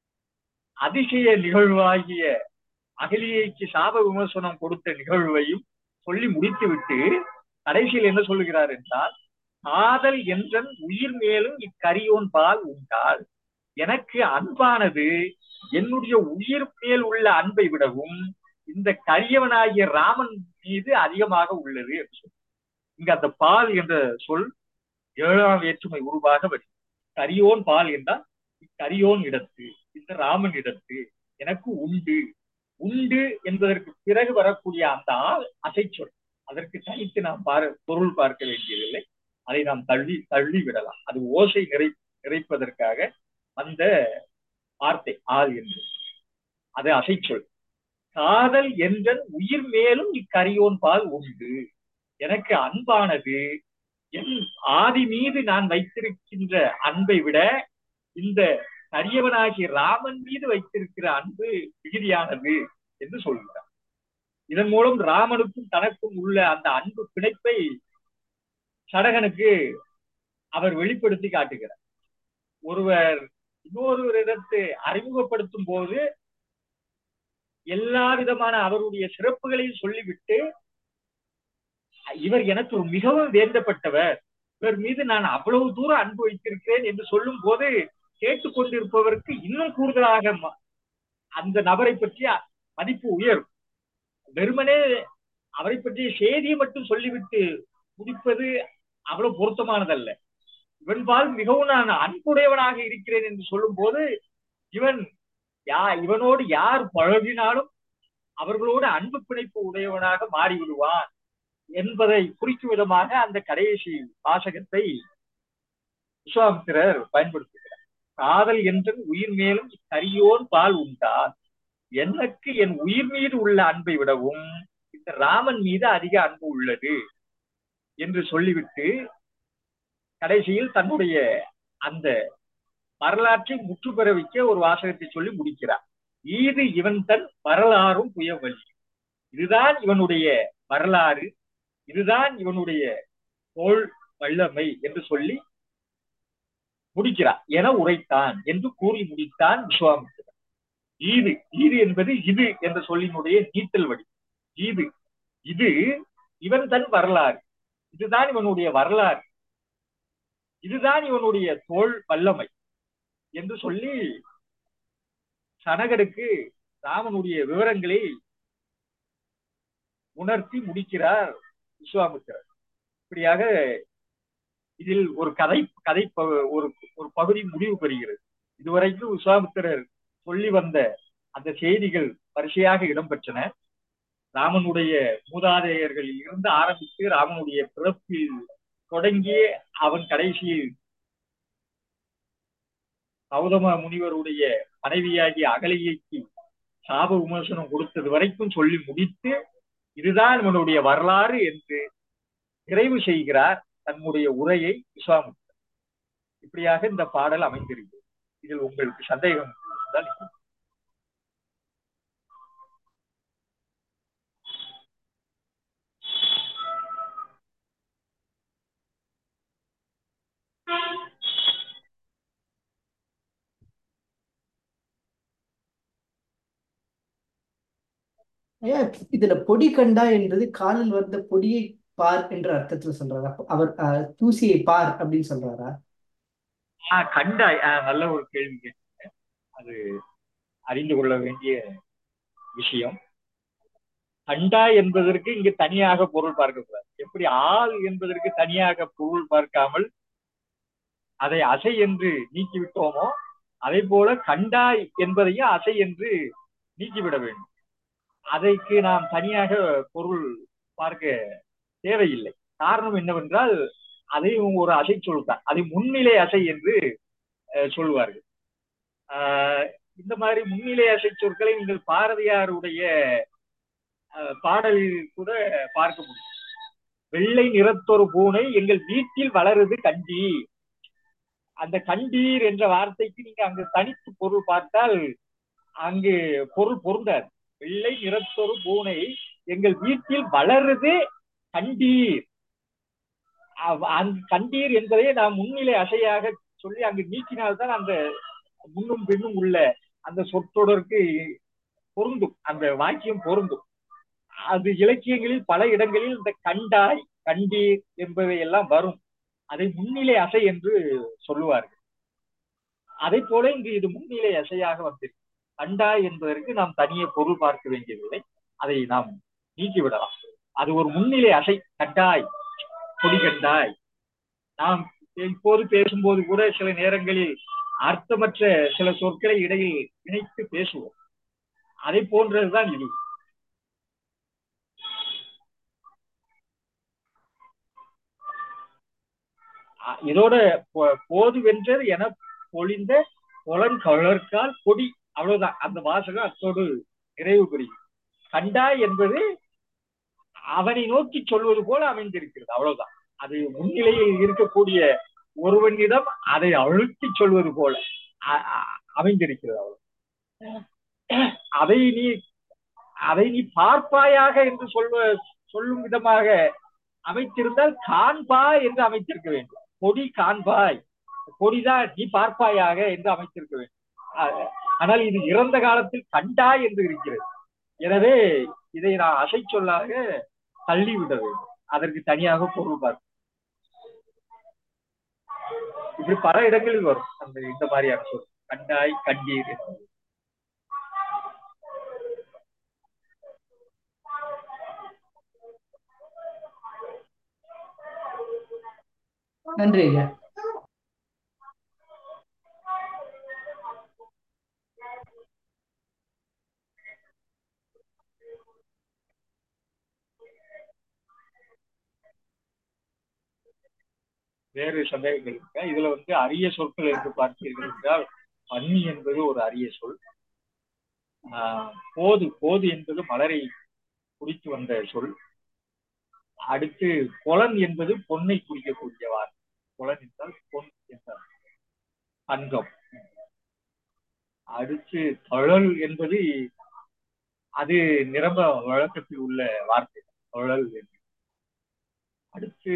அதிசய நிகழ்வாகிய அகலியைக்கு சாப விமர்சனம் கொடுத்த நிகழ்வையும் சொல்லி முடித்துவிட்டு கடைசியில் என்ன சொல்லுகிறார் என்றால் காதல் என்றன் உயிர் மேலும் இக்கரியோன் பால் உண்டால் எனக்கு அன்பானது என்னுடைய உயிர் மேல் உள்ள அன்பை விடவும் இந்த கரியவனாகிய ராமன் மீது அதிகமாக உள்ளது என்று சொல் இங்க அந்த பால் என்ற சொல் ஏழாம் வேற்றுமை உருவாக வரும் கரியோன் பால் என்றால் கரியோன் இடத்து இந்த ராமன் இடத்து எனக்கு உண்டு உண்டு என்பதற்கு பிறகு வரக்கூடிய அந்த ஆள் அசைச்சொல் அதற்கு தனித்து நாம் பார பொருள் பார்க்க வேண்டியதில்லை அதை நாம் தள்ளி தள்ளி விடலாம் அது ஓசை நிறை நிறைப்பதற்காக அந்த வார்த்தை ஆள் என்று அது அசைச்சொல் காதல் என்ற உயிர் மேலும் இக்கரியோன் பால் உண்டு எனக்கு அன்பானது என் ஆதி மீது நான் வைத்திருக்கின்ற அன்பை விட இந்த கரியவனாகிய ராமன் மீது வைத்திருக்கிற அன்பு மிகுதியானது என்று சொல்கிறார் இதன் மூலம் ராமனுக்கும் தனக்கும் உள்ள அந்த அன்பு பிணைப்பை சடகனுக்கு அவர் வெளிப்படுத்தி காட்டுகிறார் ஒருவர் இன்னொருவரிடத்து அறிமுகப்படுத்தும் போது எல்லா விதமான அவருடைய சிறப்புகளையும் சொல்லிவிட்டு இவர் எனக்கு ஒரு மிகவும் வேண்டப்பட்டவர் இவர் மீது நான் அவ்வளவு தூரம் அன்பு வைத்திருக்கிறேன் என்று சொல்லும் போது கேட்டுக்கொண்டிருப்பவருக்கு இன்னும் கூடுதலாக அந்த நபரை பற்றிய மதிப்பு உயரும் வெறுமனே அவரை பற்றிய செய்தியை மட்டும் சொல்லிவிட்டு முடிப்பது அவ்வளவு பொருத்தமானதல்ல இவன்பால் மிகவும் நான் அன்புடையவனாக இருக்கிறேன் என்று சொல்லும் போது இவன் யா இவனோடு யார் பழகினாலும் அவர்களோடு அன்பு பிணைப்பு உடையவனாக மாறிவிடுவான் என்பதை குறிக்கும் விதமாக அந்த கடைசி வாசகத்தை விஸ்வாமித்திரர் பயன்படுத்துகிறார் காதல் என்ற உயிர் மேலும் கரியோன் பால் உண்டான் எனக்கு என் உயிர் மீது உள்ள அன்பை விடவும் இந்த ராமன் மீது அதிக அன்பு உள்ளது என்று சொல்லிவிட்டு கடைசியில் தன்னுடைய அந்த வரலாற்றை முற்று பெற வைக்க ஒரு வாசகத்தை சொல்லி முடிக்கிறார் ஈது இவன் தன் வரலாறும் புயவழி இதுதான் இவனுடைய வரலாறு இதுதான் இவனுடைய தோல் வல்லமை என்று சொல்லி முடிக்கிறார் என உரைத்தான் என்று கூறி முடித்தான் விஸ்வாமித்திரன் ஈது ஈது என்பது இது என்ற சொல்லினுடைய நீத்தல் வடி ஈது இது இவன் தன் வரலாறு இதுதான் இவனுடைய வரலாறு இதுதான் இவனுடைய தோல் வல்லமை என்று சொல்லி சனகருக்கு ராமனுடைய விவரங்களை உணர்த்தி முடிக்கிறார் விஸ்வாமித்திரர் இப்படியாக இதில் ஒரு கதை கதை ஒரு ஒரு பகுதி முடிவு பெறுகிறது இதுவரைக்கும் விஸ்வாமித்திரர் சொல்லி வந்த அந்த செய்திகள் வரிசையாக இடம்பெற்றன ராமனுடைய மூதாதையர்களில் இருந்து ஆரம்பித்து ராமனுடைய பிறப்பில் தொடங்கி அவன் கடைசியில் கௌதம முனிவருடைய மனைவியாகிய அகலியைக்கு சாப விமர்சனம் கொடுத்தது வரைக்கும் சொல்லி முடித்து இதுதான் இவனுடைய வரலாறு என்று நிறைவு செய்கிறார் தன்னுடைய உரையை விஸ்வாமித்திரர் இப்படியாக இந்த பாடல் அமைந்திருக்கிறது இதில் உங்களுக்கு சந்தேகம் இருந்தால் ஏன் இதுல பொடி கண்டா என்பது காலில் வந்த பொடியை பார் என்ற அர்த்தத்துல சொல்றாரா அவர் அஹ், தூசியை பார் அப்படின்னு சொல்றாரா ஆஹ் கண்டாய் ஆஹ் நல்ல ஒரு கேள்வி கேட்டீங்க அது அறிந்து கொள்ள வேண்டிய விஷயம் கண்டா என்பதற்கு இங்கு தனியாக பொருள் பார்க்கக்கூடாது எப்படி ஆள் என்பதற்கு தனியாக பொருள் பார்க்காமல் அதை அசை என்று நீக்கிவிட்டோமோ அதே போல கண்டாய் என்பதையும் அசை என்று நீக்கிவிட வேண்டும் அதைக்கு நாம் தனியாக பொருள் பார்க்க தேவையில்லை காரணம் என்னவென்றால் அதையும் ஒரு அசை சொல் தான் அதை முன்னிலை அசை என்று அஹ், சொல்வார்கள் ஆஹ், இந்த மாதிரி முன்னிலை அசை சொற்களை நீங்கள் பாரதியாருடைய அஹ், பாடலில் கூட பார்க்க முடியும் வெள்ளை நிறத்தொரு பூனை எங்கள் வீட்டில் வளருது கண்டி அந்த கண்டீர் என்ற வார்த்தைக்கு நீங்க அங்கு தனித்து பொருள் பார்த்தால் அங்கு பொருள் பொருந்தாது வெள்ளை நிறத்தொரு பூனை எங்கள் வீட்டில் வளருது கண்டீர் அவ்- அங்கு கண்டீர் என்பதை நாம் முன்னிலை அசையாக சொல்லி அங்கு நீக்கினால்தான் அந்த முன்னும் பின்னும் உள்ள அந்த சொற்றொடருக்கு பொருந்தும் அந்த வாக்கியம் பொருந்தும் அது இலக்கியங்களில் பல இடங்களில் இந்த கண்டாய் கண்டீர் என்பவை எல்லாம் வரும் அதை முன்னிலை அசை என்று சொல்லுவார்கள் அதை போல இங்கு இது முன்னிலை அசையாக வந்திருக்கு கண்டாய் என்பதற்கு நாம் தனியே பொருள் பார்க்க வேண்டியதில்லை அதை நாம் நீக்கிவிடலாம் அது ஒரு முன்னிலை அசை கண்டாய் கொடி கண்டாய் நாம் இப்போது பேசும்போது கூட சில நேரங்களில் அர்த்தமற்ற சில சொற்களை இடையில் இணைத்து பேசுவோம் அதை போன்றதுதான் இது அ- இதோட போ- போது வென்றது என பொழிந்த புலன் கழற்கால் கொடி அவ்வளவுதான் அந்த வாசகம் அத்தோடு நிறைவு பெறுகிறது கண்டாய் என்பது அவனை நோக்கி சொல்வது போல அமைந்திருக்கிறது அவ்வளவுதான் அது முன்னிலையில் இருக்கக்கூடிய ஒருவனிடம் அதை அழுத்தி சொல்வது போல அ- அ- அமைந்திருக்கிறது அவ்வளவு அதை நீ அதை நீ பார்ப்பாயாக என்று சொல்வ சொல்லும் விதமாக அமைத்திருந்தால் காண்பா என்று அமைத்திருக்க வேண்டும் கொடி காண்பாய் கொடிதான் நீ பார்ப்பாயாக என்று அமைத்திருக்க வேண்டும் அ- ஆனால் இது இறந்த காலத்தில் கண்டாய் என்று இருக்கிறது எனவே இதை நான் அசை சொல்லாக தள்ளிவிட வேண்டும் அதற்கு தனியாக பொருள் பார்க்க இப்படி பல இடங்களில் வரும் அந்த இந்த மாதிரியான சொல் கண்டாய் கண்டீர் என்பது நன்றி ஐயா வேறு சந்தேகங்கள் இருக்கா இதுல வந்து அரிய சொற்கள் என்று பார்த்தீர்கள் என்றால் பன்னி என்பது ஒரு அரிய சொல் ஆஹ் போது போது என்பது மலரை குறித்து வந்த சொல் அடுத்து பொலன் என்பது பொன்னை குறிக்கக்கூடிய வார்த்தை பொலன் என்றால் பொன் என்றால் தங்கம் அடுத்து தழல் என்பது அது நிரம்ப வழக்கத்தில் உள்ள வார்த்தை தழல் என்று அடுத்து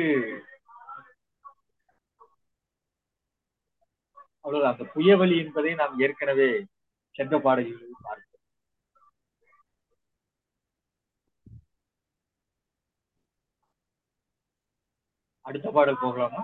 அவ்வளவுதான் அந்த புயவலி என்பதை நாம் ஏற்கனவே சென்ற பாடல்களில் பார்த்தோம் அடுத்த பாடல் போகலாமா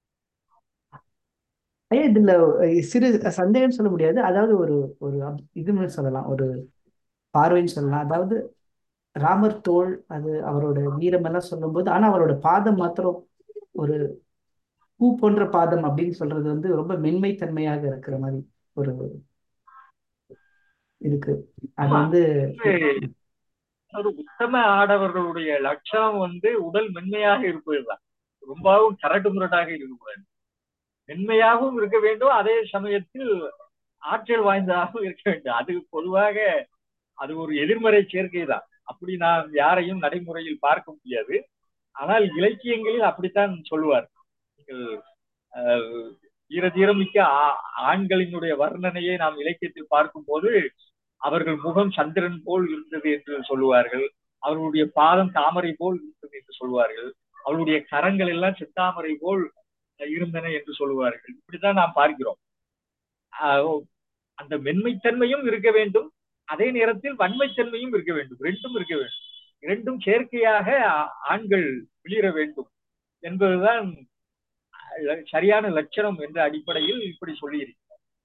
ஐயா இதுல அஹ், சிறு சந்தேகம் சொல்ல முடியாது அதாவது ஒரு ஒரு அப்- இதுன்னு சொல்லலாம் ஒரு பார்வைன்னு சொல்லலாம் அதாவது ராமர் தோள் அது அவரோட வீரம் எல்லாம் சொல்லும்போது ஆனா அவரோட பாதம் மாத்திரம் ஒரு பூ போன்ற பாதம் அப்படின்னு சொல்றது வந்து ரொம்ப மென்மைத்தன்மையாக இருக்கிற மாதிரி ஒரு இருக்கு அது ஆமா. வந்து இது ஒரு உத்தம ஆடவர்களுடைய லட்சணம் வந்து உடல் மென்மையாக இருப்பதுதான் ரொம்பவும் கரடு முரடாக இருக்கக்கூடாது மென்மையாகவும் இருக்க வேண்டும் அதே சமயத்தில் ஆற்றல் வாய்ந்ததாகவும் இருக்க வேண்டும் அது பொதுவாக அது ஒரு எதிர்மறை சேர்க்கை தான் அப்படி நாம் யாரையும் நடைமுறையில் பார்க்க முடியாது ஆனால் இலக்கியங்களில் அப்படித்தான் சொல்லுவார் நீங்கள் அஹ், ஈரதீரமிக்க ஆ- ஆண்களினுடைய வர்ணனையை நாம் இலக்கியத்தில் பார்க்கும்போது அவர்கள் முகம் சந்திரன் போல் இருந்தது என்று சொல்லுவார்கள் அவர்களுடைய பாதம் தாமரை போல் இருந்தது என்று சொல்வார்கள் அவருடைய கரங்கள் எல்லாம் செத்தாமரை போல் இருந்தன என்று சொல்லுவார்கள் இப்படித்தான் நாம் பார்க்கிறோம் ஆஹ் அந்த மென்மைத்தன்மையும் இருக்க வேண்டும் அதே நேரத்தில் வன்மைத்தன்மையும் இருக்க வேண்டும் ரெண்டும் இருக்க வேண்டும் இரண்டும் செயற்கையாக ஆ- ஆண்கள் வெளியிட வேண்டும் என்பதுதான் அஹ், சரியான லட்சணம் என்ற அடிப்படையில் இப்படி சொல்லியிருக்கிறார்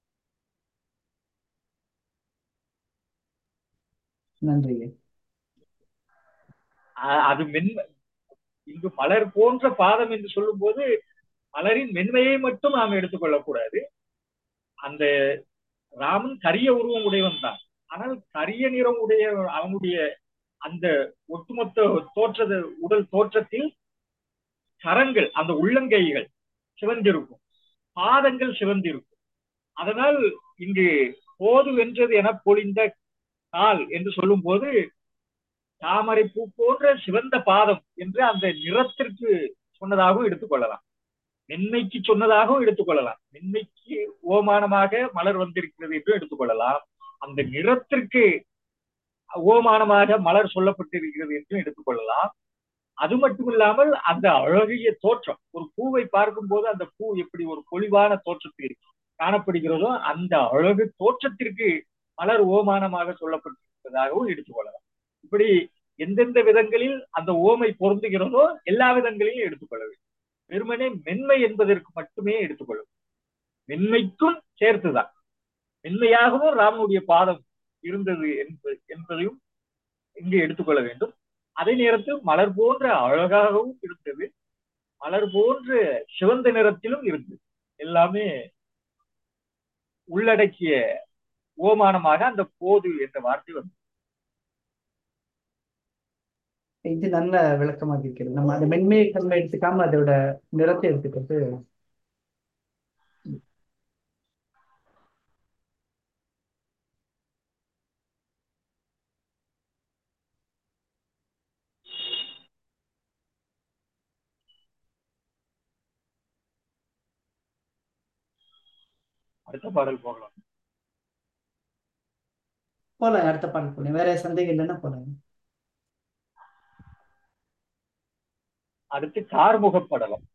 நன்றி அ- அது மென்மை இங்கு மலர் போன்ற பாதம் என்று சொல்லும்போது மலரின் மென்மையை மட்டும் நாம் எடுத்துக்கொள்ளக்கூடாது அந்த ராமன் கரிய உருவம் உடையவன் தான் ஆனால் கரிய நிறம் உடைய அவனுடைய அந்த ஒட்டுமொத்த தோற்ற உடல் தோற்றத்தில் கரங்கள் அந்த உள்ளங்கைகள் சிவந்திருக்கும் பாதங்கள் சிவந்திருக்கும் அதனால் இங்கு போது வென்றது என பொழிந்த கால் என்று சொல்லும் போது தாமரை பூ போன்ற சிவந்த பாதம் என்று அந்த நிறத்திற்கு சொன்னதாகவும் எடுத்துக்கொள்ளலாம் மென்மைக்கு சொன்னதாகவும் எடுத்துக்கொள்ளலாம் மென்மைக்கு ஓமானமாக மலர் வந்திருக்கிறது என்று எடுத்துக்கொள்ளலாம் அந்த நிறத்திற்கு ஓமானமாக மலர் சொல்லப்பட்டிருக்கிறது என்று எடுத்துக்கொள்ளலாம் அது மட்டுமில்லாமல் அந்த அழகிய தோற்றம் ஒரு பூவை பார்க்கும் போது அந்த பூ எப்படி ஒரு பொலிவான தோற்றத்தில் காணப்படுகிறதோ அந்த அழகு தோற்றத்திற்கு மலர் ஓமானமாக சொல்லப்பட்டிருப்பதாகவும் எடுத்துக்கொள்ளலாம் இப்படி எந்தெந்த விதங்களில் அந்த ஓமை பொருந்துகிறதோ எல்லா விதங்களிலும் எடுத்துக்கொள்ள வேண்டும் வெறுமனே மென்மை என்பதற்கு மட்டுமே எடுத்துக்கொள்ள வேண்டும். மென்மைக்கும் சேர்த்துதான் மென்மையாகவும் ராமனுடைய பாதம் இருந்தது என்பது என்பதையும் இங்கு எடுத்துக்கொள்ள வேண்டும் அதே நேரத்தில் மலர் போன்ற அழகாகவும் இருந்தது மலர் போன்ற சிவந்த நிறத்திலும் இருந்தது எல்லாமே உள்ளடக்கிய ஓமானமாக அந்த போது என்ற வார்த்தை வந்து இது நல்ல விளக்கமாக இருக்கிறது நம்ம அந்த மென்மையை தன்மை எடுத்துக்காம அதோட நிறத்தை எடுத்துக்கிறது அடுத்த பாடல் போகலாம் போலாம் அடுத்த பாடல் போலாம் வேற சந்தேகம் இல்லைன்னா போலாம் அடுத்து கார்முக படலம்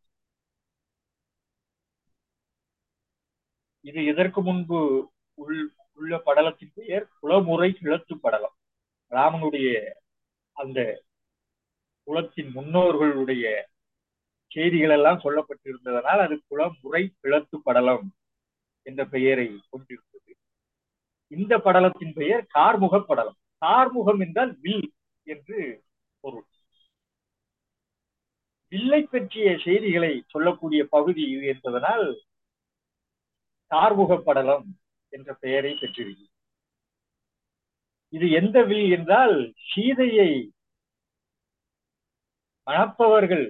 இது இதற்கு முன்பு உள் உள்ள படலத்தின் பெயர் குலமுறை கிழத்து படலம் ராமனுடைய அந்த குலத்தின் முன்னோர்களுடைய செய்திகள் எல்லாம் சொல்லப்பட்டிருந்ததனால் அது குலமுறை கிழத்து படலம் என்ற பெயரை கொண்டிருந்தது இந்த படலத்தின் பெயர் கார்முக படலம் கார்முகம் என்றால் வில் என்று பொருள் வில்லை பற்றிய செய்திகளை சொல்லக்கூடிய பகுதி இது என்பதனால் கார்முக படலம் என்ற பெயரை பெற்றிருக்கிறது இது எந்த வில் என்றால் சீதையை மணப்பவர்கள்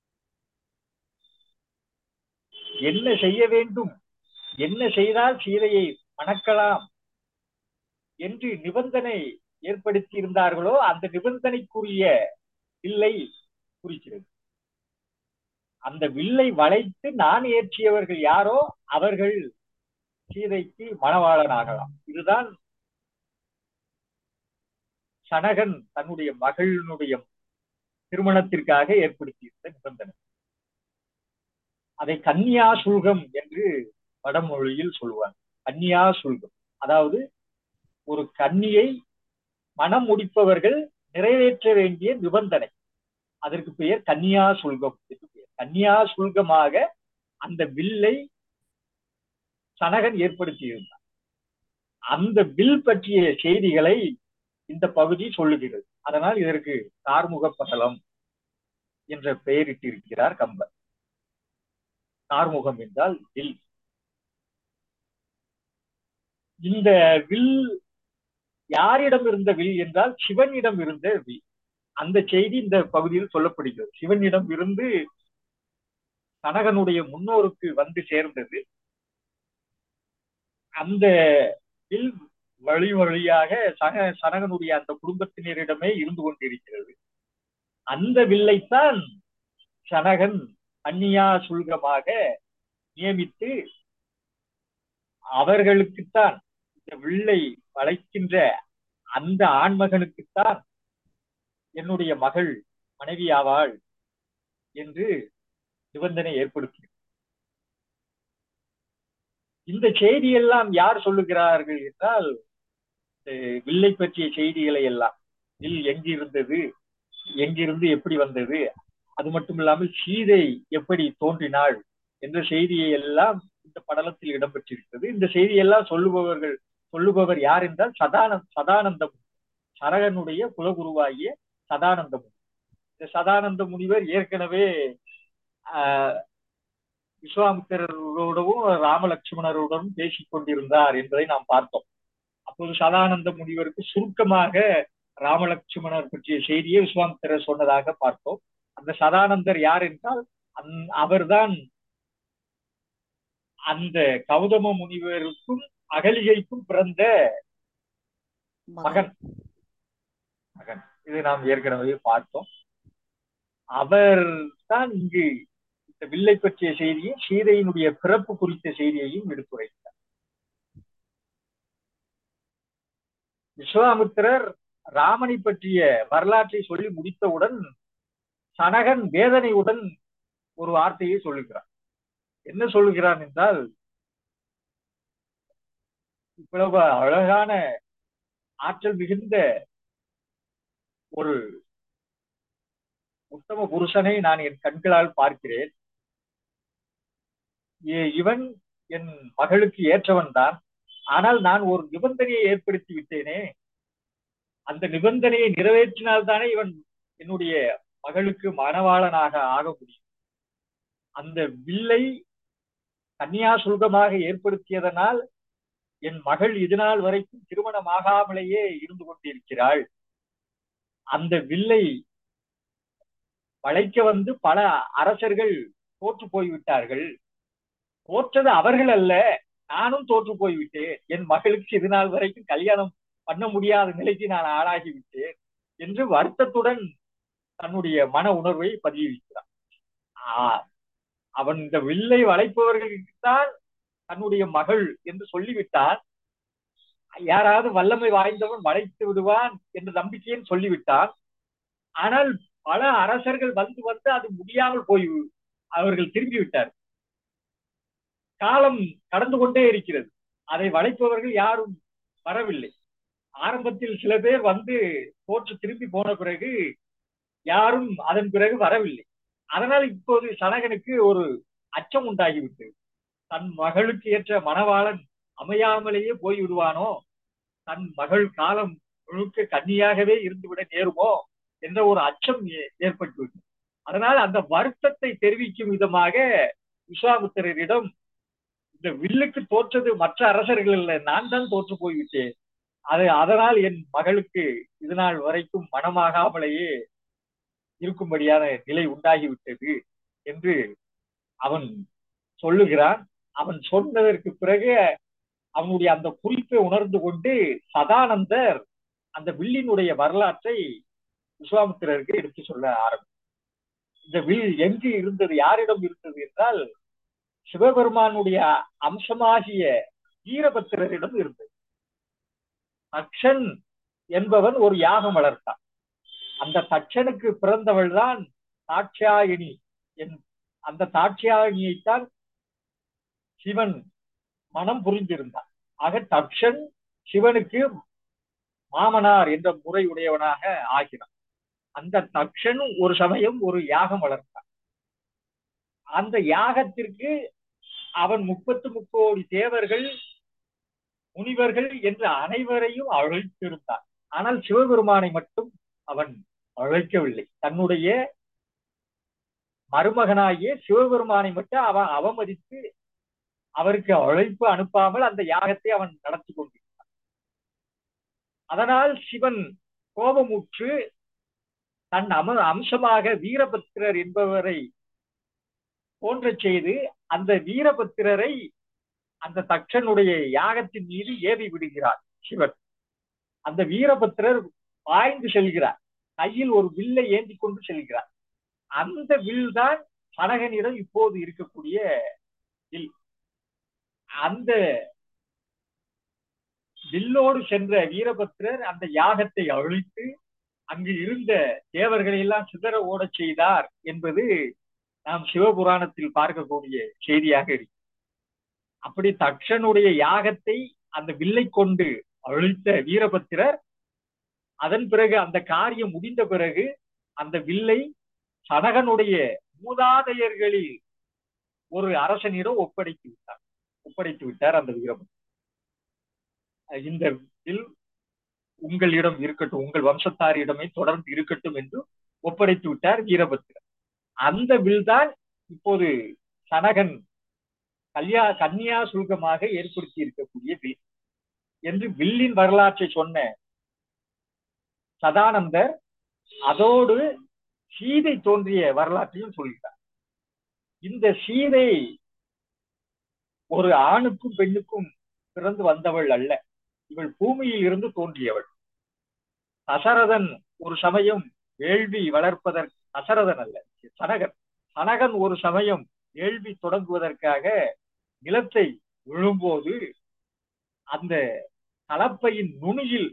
என்ன செய்ய வேண்டும் என்ன செய்தால் சீதையை மணக்கலாம் என்று நிபந்தனை ஏற்படுத்தி இருந்தார்களோ அந்த நிபந்தனைக்குரிய வில்லை குறிக்கிறது அந்த வில்லை வளைத்து நான் ஏற்றியவர்கள் யாரோ அவர்கள் சீதைக்கு மணவாளனாகலாம் இதுதான் சனகன் தன்னுடைய மகளினுடைய திருமணத்திற்காக ஏற்படுத்தியிருந்த நிபந்தனை அதை கன்னியா சுல்கம் என்று வடமொழியில் சொல்லுவார் கன்னியா சுல்கம் அதாவது ஒரு கன்னியை மனம் முடிப்பவர்கள் நிறைவேற்ற வேண்டிய நிபந்தனை அதற்கு பெயர் கன்னியா சுல்கம் என்று பெயர் கன்னியா சுல்கமாக அந்த வில்லை சனகன் ஏற்படுத்தியிருந்தார் அந்த வில் பற்றிய செய்திகளை இந்த பகுதி சொல்லுகிறது அதனால் இதற்கு கார்முக படலம் என்ற பெயரிட்டிருக்கிறார் கம்பர் கார்முகம் என்றால் வில் இந்த வில் யாரிடம் இருந்த வில் என்றால் சிவனிடம் இருந்த வில் அந்த செய்தி இந்த பகுதியில் சொல்லப்படுகிறது சிவனிடம் இருந்து கனகனுடைய முன்னோருக்கு வந்து சேர்ந்தது அந்த வில் வழி வழியாக சக சனகனுடைய அந்த குடும்பத்தினரிடமே இருந்து கொண்டிருக்கிறது அந்த வில்லைத்தான் சனகன் அந்நியா சுல்கமாக நியமித்து அவர்களுக்குத்தான் இந்த வில்லை வளைக்கின்ற அந்த ஆண்மகனுக்குத்தான் என்னுடைய மகள் மனைவியாவாள் என்று நிபந்தனை ஏற்படுத்தி இந்த செய்தியெல்லாம் யார் சொல்லுகிறார்கள் என்றால் வில்லை பற்றிய செய்திகளை எல்லாம் வில் எங்கிருந்தது எங்கிருந்து எப்படி வந்தது அது மட்டும் இல்லாமல் சீதை எப்படி தோன்றினாள் என்ற செய்தியை எல்லாம் இந்த படலத்தில் இடம்பெற்றிருக்கிறது இந்த செய்தியெல்லாம் சொல்லுபவர்கள் சொல்லுபவர் யார் என்றால் சதானந்த சதானந்தம் சரகனுடைய குலகுருவாகிய சதானந்தம் இந்த சதானந்த முனிவர் ஏற்கனவே ஆஹ் விஸ்வாமித்திரரோடவும் ராமலட்சுமணருடனும் பேசிக் கொண்டிருந்தார் என்பதை நாம் பார்த்தோம் அப்போது சதானந்த முனிவருக்கு சுருக்கமாக ராமலட்சுமணர் பற்றிய செய்தியை விஸ்வாமித்திரர் சொன்னதாக பார்த்தோம் அந்த சதானந்தர் யார் என்றால் அவர்தான் அந்த கௌதம முனிவருக்கும் அகலிகைக்கும் பிறந்த மகன் மகன் இது நாம் ஏற்கனவே பார்த்தோம் அவர் தான் இங்கு இந்த வில்லை பற்றிய செய்தியும் சீதையினுடைய பிறப்பு குறித்த செய்தியையும் எடுத்துரைத்தார் விஸ்வாமித்திரர் ராமனை பற்றிய வரலாற்றை சொல்லி முடித்தவுடன் சனகன் வேதனையுடன் ஒரு வார்த்தையை சொல்லுகிறான் என்ன சொல்லுகிறான் என்றால் இவ்வளவு அழகான ஆற்றல் மிகுந்த ஒரு உத்தம புருஷனை நான் என் கண்களால் பார்க்கிறேன் இவன் என் மகளுக்கு ஏற்றவன் தான் ஆனால் நான் ஒரு நிபந்தனையை ஏற்படுத்தி விட்டேனே அந்த நிபந்தனையை நிறைவேற்றினால்தானே இவன் என்னுடைய மகளுக்கு மனவாளனாக ஆக முடியும் அந்த வில்லை கன்னியாசுல்கமாக ஏற்படுத்தியதனால் என் மகள் இதுநாள் வரைக்கும் திருமணமாகாமலேயே இருந்து கொண்டிருக்கிறாள் அந்த வில்லை வளைக்க வந்து பல அரசர்கள் தோற்று போய்விட்டார்கள் தோற்றது அவர்கள் அல்ல நானும் தோற்று போய்விட்டேன் என் மகளுக்கு இது நாள் வரைக்கும் கல்யாணம் பண்ண முடியாத நிலைக்கு நான் ஆளாகிவிட்டேன் என்று வருத்தத்துடன் தன்னுடைய மன உணர்வை பதிவிக்கிறான் அவன் இந்த வில்லை வளைப்பவர்களுக்குத்தான் தன்னுடைய மகள் என்று சொல்லிவிட்டான் யாராவது வல்லமை வாய்ந்தவன் வளைத்து விடுவான் என்ற நம்பிக்கையும் சொல்லிவிட்டான் ஆனால் பல அரசர்கள் வந்து வந்து அது முடியாமல் போய் அவர்கள் திரும்பி விட்டார் காலம் கடந்து கொண்டே இருக்கிறது அதை வளைப்பவர்கள் யாரும் வரவில்லை ஆரம்பத்தில் சில பேர் வந்து தோற்று திரும்பி போன பிறகு யாரும் அதன் பிறகு வரவில்லை அதனால் இப்போது சனகனுக்கு ஒரு அச்சம் உண்டாகிவிட்டது தன் மகளுக்கு ஏற்ற மணவாளன் அமையாமலேயே போய் விடுவானோ தன் மகள் காலம் முழுக்க கன்னியாகவே இருந்துவிட நேருமோ என்ற ஒரு அச்சம் ஏற்பட்டுவிட்டது அதனால் அந்த வருத்தத்தை தெரிவிக்கும் விதமாக விஸ்வாமித்திரரிடம் இந்த வில்லுக்கு தோற்றது மற்ற அரசர்கள் இல்லை நான் தான் தோற்று போய்விட்டேன் அது அதனால் என் மகளுக்கு இது நாள் வரைக்கும் மனமாகாமலேயே இருக்கும்படியான நிலை உண்டாகிவிட்டது என்று அவன் சொல்லுகிறான் அவன் சொன்னதற்கு பிறகு அவனுடைய அந்த குறிப்பை உணர்ந்து கொண்டு சதானந்தர் அந்த வில்லினுடைய வரலாற்றை விஸ்வாமித்திரருக்கு எடுத்து சொல்ல ஆரம்பி இந்த வில் எங்கு இருந்தது யாரிடம் இருந்தது என்றால் சிவபெருமானுடைய அம்சமாகிய வீரபத்திரரிடம் இருந்தது தக்ஷன் என்பவன் ஒரு யாகம் வளர்த்தான் அந்த தட்சனுக்கு பிறந்தவள் தான் தாட்சியாயினி என் அந்த தாட்சியாயினியைத்தான் சிவன் மனம் புரிந்திருந்தான் ஆக தக்ஷன் சிவனுக்கு மாமனார் என்ற முறை உடையவனாக ஆகிறான் அந்த தக்ஷன் ஒரு சமயம் ஒரு யாகம் வளர்த்தான் அந்த யாகத்திற்கு அவன் முப்பத்து முக்கோடி தேவர்கள் முனிவர்கள் என்ற அனைவரையும் அழைத்திருந்தான் ஆனால் சிவபெருமானை மட்டும் அவன் அழைக்கவில்லை தன்னுடைய மருமகனாகிய சிவபெருமானை மட்டும் அவன் அவமதித்து அவருக்கு அழைப்பு அனுப்பாமல் அந்த யாகத்தை அவன் நடத்தி கொண்டிருந்தான் அதனால் சிவன் கோபமுற்று தன் அம அம்சமாக வீரபத்திரர் என்பவரை தோன்றச் செய்து அந்த வீரபத்திரரை அந்த தக்ஷனுடைய யாகத்தின் மீது ஏவி விடுகிறார் சிவன் அந்த வீரபத்திரர் பாய்ந்து செல்கிறார் கையில் ஒரு வில்லை ஏந்தி கொண்டு செல்கிறார் அந்த வில் தான் சனகனிடம் இப்போது இருக்கக்கூடிய வில் அந்த வில்லோடு சென்ற வீரபத்திரர் அந்த யாகத்தை அழித்து அங்கு இருந்த தேவர்களை எல்லாம் சிதற ஓடச் செய்தார் என்பது நாம் சிவபுராணத்தில் பார்க்கக்கூடிய செய்தியாக இருக்கு அப்படி தக்ஷனுடைய யாகத்தை அந்த வில்லை கொண்டு அழித்த வீரபத்திரர் அதன் பிறகு அந்த காரியம் முடிந்த பிறகு அந்த வில்லை சனகனுடைய மூதாதையர்களில் ஒரு அரசனிடம் ஒப்படைத்து விட்டார் ஒப்படைத்து விட்டார் அந்த வீரபத்திரர் இந்த வில் உங்களிடம் இருக்கட்டும் உங்கள் வம்சத்தாரிடமே தொடர்ந்து இருக்கட்டும் என்று ஒப்படைத்து விட்டார் வீரபத்திரர் அந்த வில் தான் இப்போது சனகன் கல்யா கன்னியா சுல்கமாக ஏற்படுத்தி இருக்கக்கூடிய வில் என்று வில்லின் வரலாற்றை சொன்ன சதானந்தர் அதோடு சீதை தோன்றிய வரலாற்றையும் சொல்கிறார் இந்த சீதை ஒரு ஆணுக்கும் பெண்ணுக்கும் பிறந்து வந்தவள் அல்ல இவள் பூமியில் இருந்து தோன்றியவள் தசரதன் ஒரு சமயம் வேள்வி வளர்ப்பதற்கு தசரதன் அல்ல சனகன் சனகன் ஒரு சமயம் வேள்வி தொடங்குவதற்காக நிலத்தை விழும்போது அந்த கலப்பையின் நுனியில்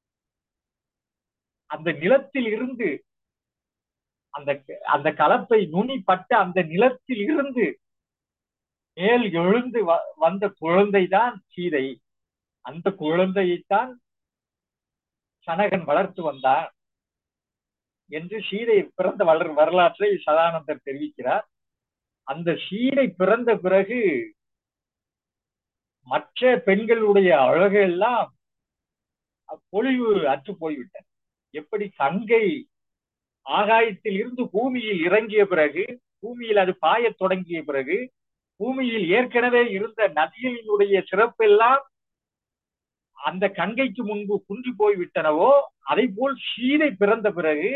அந்த நிலத்தில் இருந்து அந்த அந்த கலப்பை நுனி பட்ட அந்த நிலத்தில் இருந்து மேல் எழுந்து வந்த குழந்தைதான் சீதை அந்த குழந்தையைத்தான் சனகன் வளர்த்து வந்தான் என்று சீதை பிறந்த வளர் வரலாற்றை சதானந்தர் தெரிவிக்கிறார் அந்த சீதை பிறந்த பிறகு மற்ற பெண்களுடைய அழகு எல்லாம் பொழிவு அற்று போய்விட்டன எப்படி கங்கை ஆகாயத்தில் இருந்து பூமியில் இறங்கிய பிறகு பூமியில் அது பாயத் தொடங்கிய பிறகு பூமியில் ஏற்கனவே இருந்த நதியினுடைய சிறப்பெல்லாம் அந்த கங்கைக்கு முன்பு குன்றி போய்விட்டனவோ அதை போல் சீதை பிறந்த பிறகு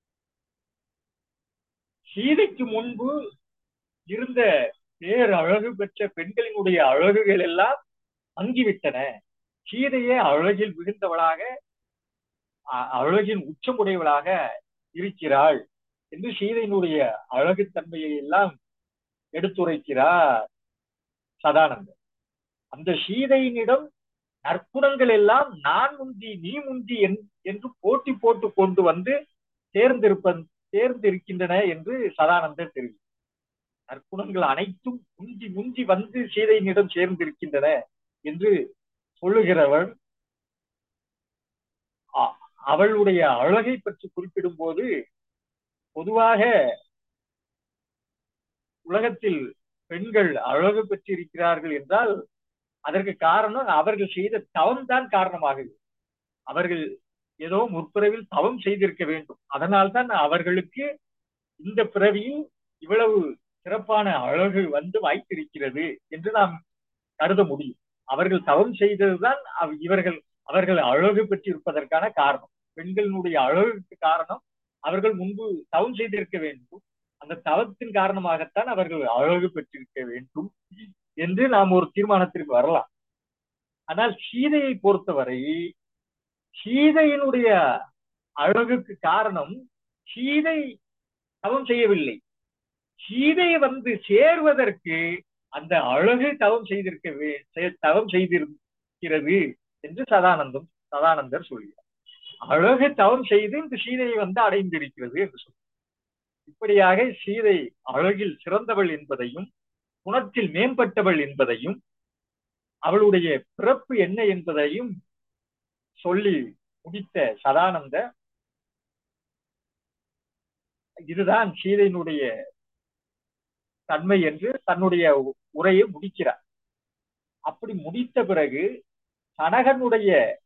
சீதைக்கு முன்பு இருந்த பேர் அழகு பெற்ற பெண்களினுடைய அழகுகள் எல்லாம் மங்கிவிட்டன சீதையே அழகில் விழுந்தவளாக அழகின் உச்சமுடையவளாக இருக்கிறாள் என்று சீதையினுடைய அழகு தன்மையை எல்லாம் எடுத்துரைக்கிறார் சதானந்தர் அந்த சீதையினிடம் நற்குணங்கள் எல்லாம் நான் முந்தி நீ முந்தி என்று போட்டி போட்டு கொண்டு வந்து தேர்ந்திருப்ப தேர்ந்திருக்கின்றன என்று சதானந்தர் தெரிவித்தார் நற்குணங்கள் அனைத்தும் முந்தி முந்தி வந்து சீதையினிடம் சேர்ந்திருக்கின்றன என்று சொல்லுகிறவள் அவளுடைய அழகை பற்றி குறிப்பிடும் போது பொதுவாக உலகத்தில் பெண்கள் அழகு பெற்றிருக்கிறார்கள் என்றால் அதற்கு காரணம் அவர்கள் செய்த தவம் தான் காரணமாக அவர்கள் ஏதோ முற்பிறவில் தவம் செய்திருக்க வேண்டும் அதனால்தான் அவர்களுக்கு இந்த பிறவியில் இவ்வளவு சிறப்பான அழகு வந்து வாய்த்திருக்கிறது என்று நாம் கருத முடியும் அவர்கள் தவம் செய்ததுதான் இவர்கள் அவர்கள் அழகு பெற்றிருப்பதற்கான காரணம் பெண்களினுடைய அழகுக்கு காரணம் அவர்கள் முன்பு தவம் செய்திருக்க வேண்டும் அந்த தவத்தின் காரணமாகத்தான் அவர்கள் அழகு பெற்றிருக்க வேண்டும் என்று நாம் ஒரு தீர்மானத்திற்கு வரலாம் ஆனால் சீதையை பொறுத்தவரை சீதையினுடைய அழகுக்கு காரணம் சீதை தவம் செய்யவில்லை சீதை வந்து சேர்வதற்கு அந்த அழகு தவம் செய்திருக்க தவம் செய்திருக்கிறது என்று சதானந்தம் சதானந்தர் சொல்கிறார் அழகு தவம் செய்து இந்த சீதையை வந்து அடைந்திருக்கிறது என்று சொல்றார் இப்படியாக சீதை அழகில் சிறந்தவள் என்பதையும் குணத்தில் மேம்பட்டவள் என்பதையும் அவளுடைய பிறப்பு என்ன என்பதையும் சொல்லி முடித்த சதானந்த இதுதான் சீதையினுடைய தன்மை என்று தன்னுடைய உரையை முடிக்கிறார் அப்படி முடித்த பிறகு சனகனுடைய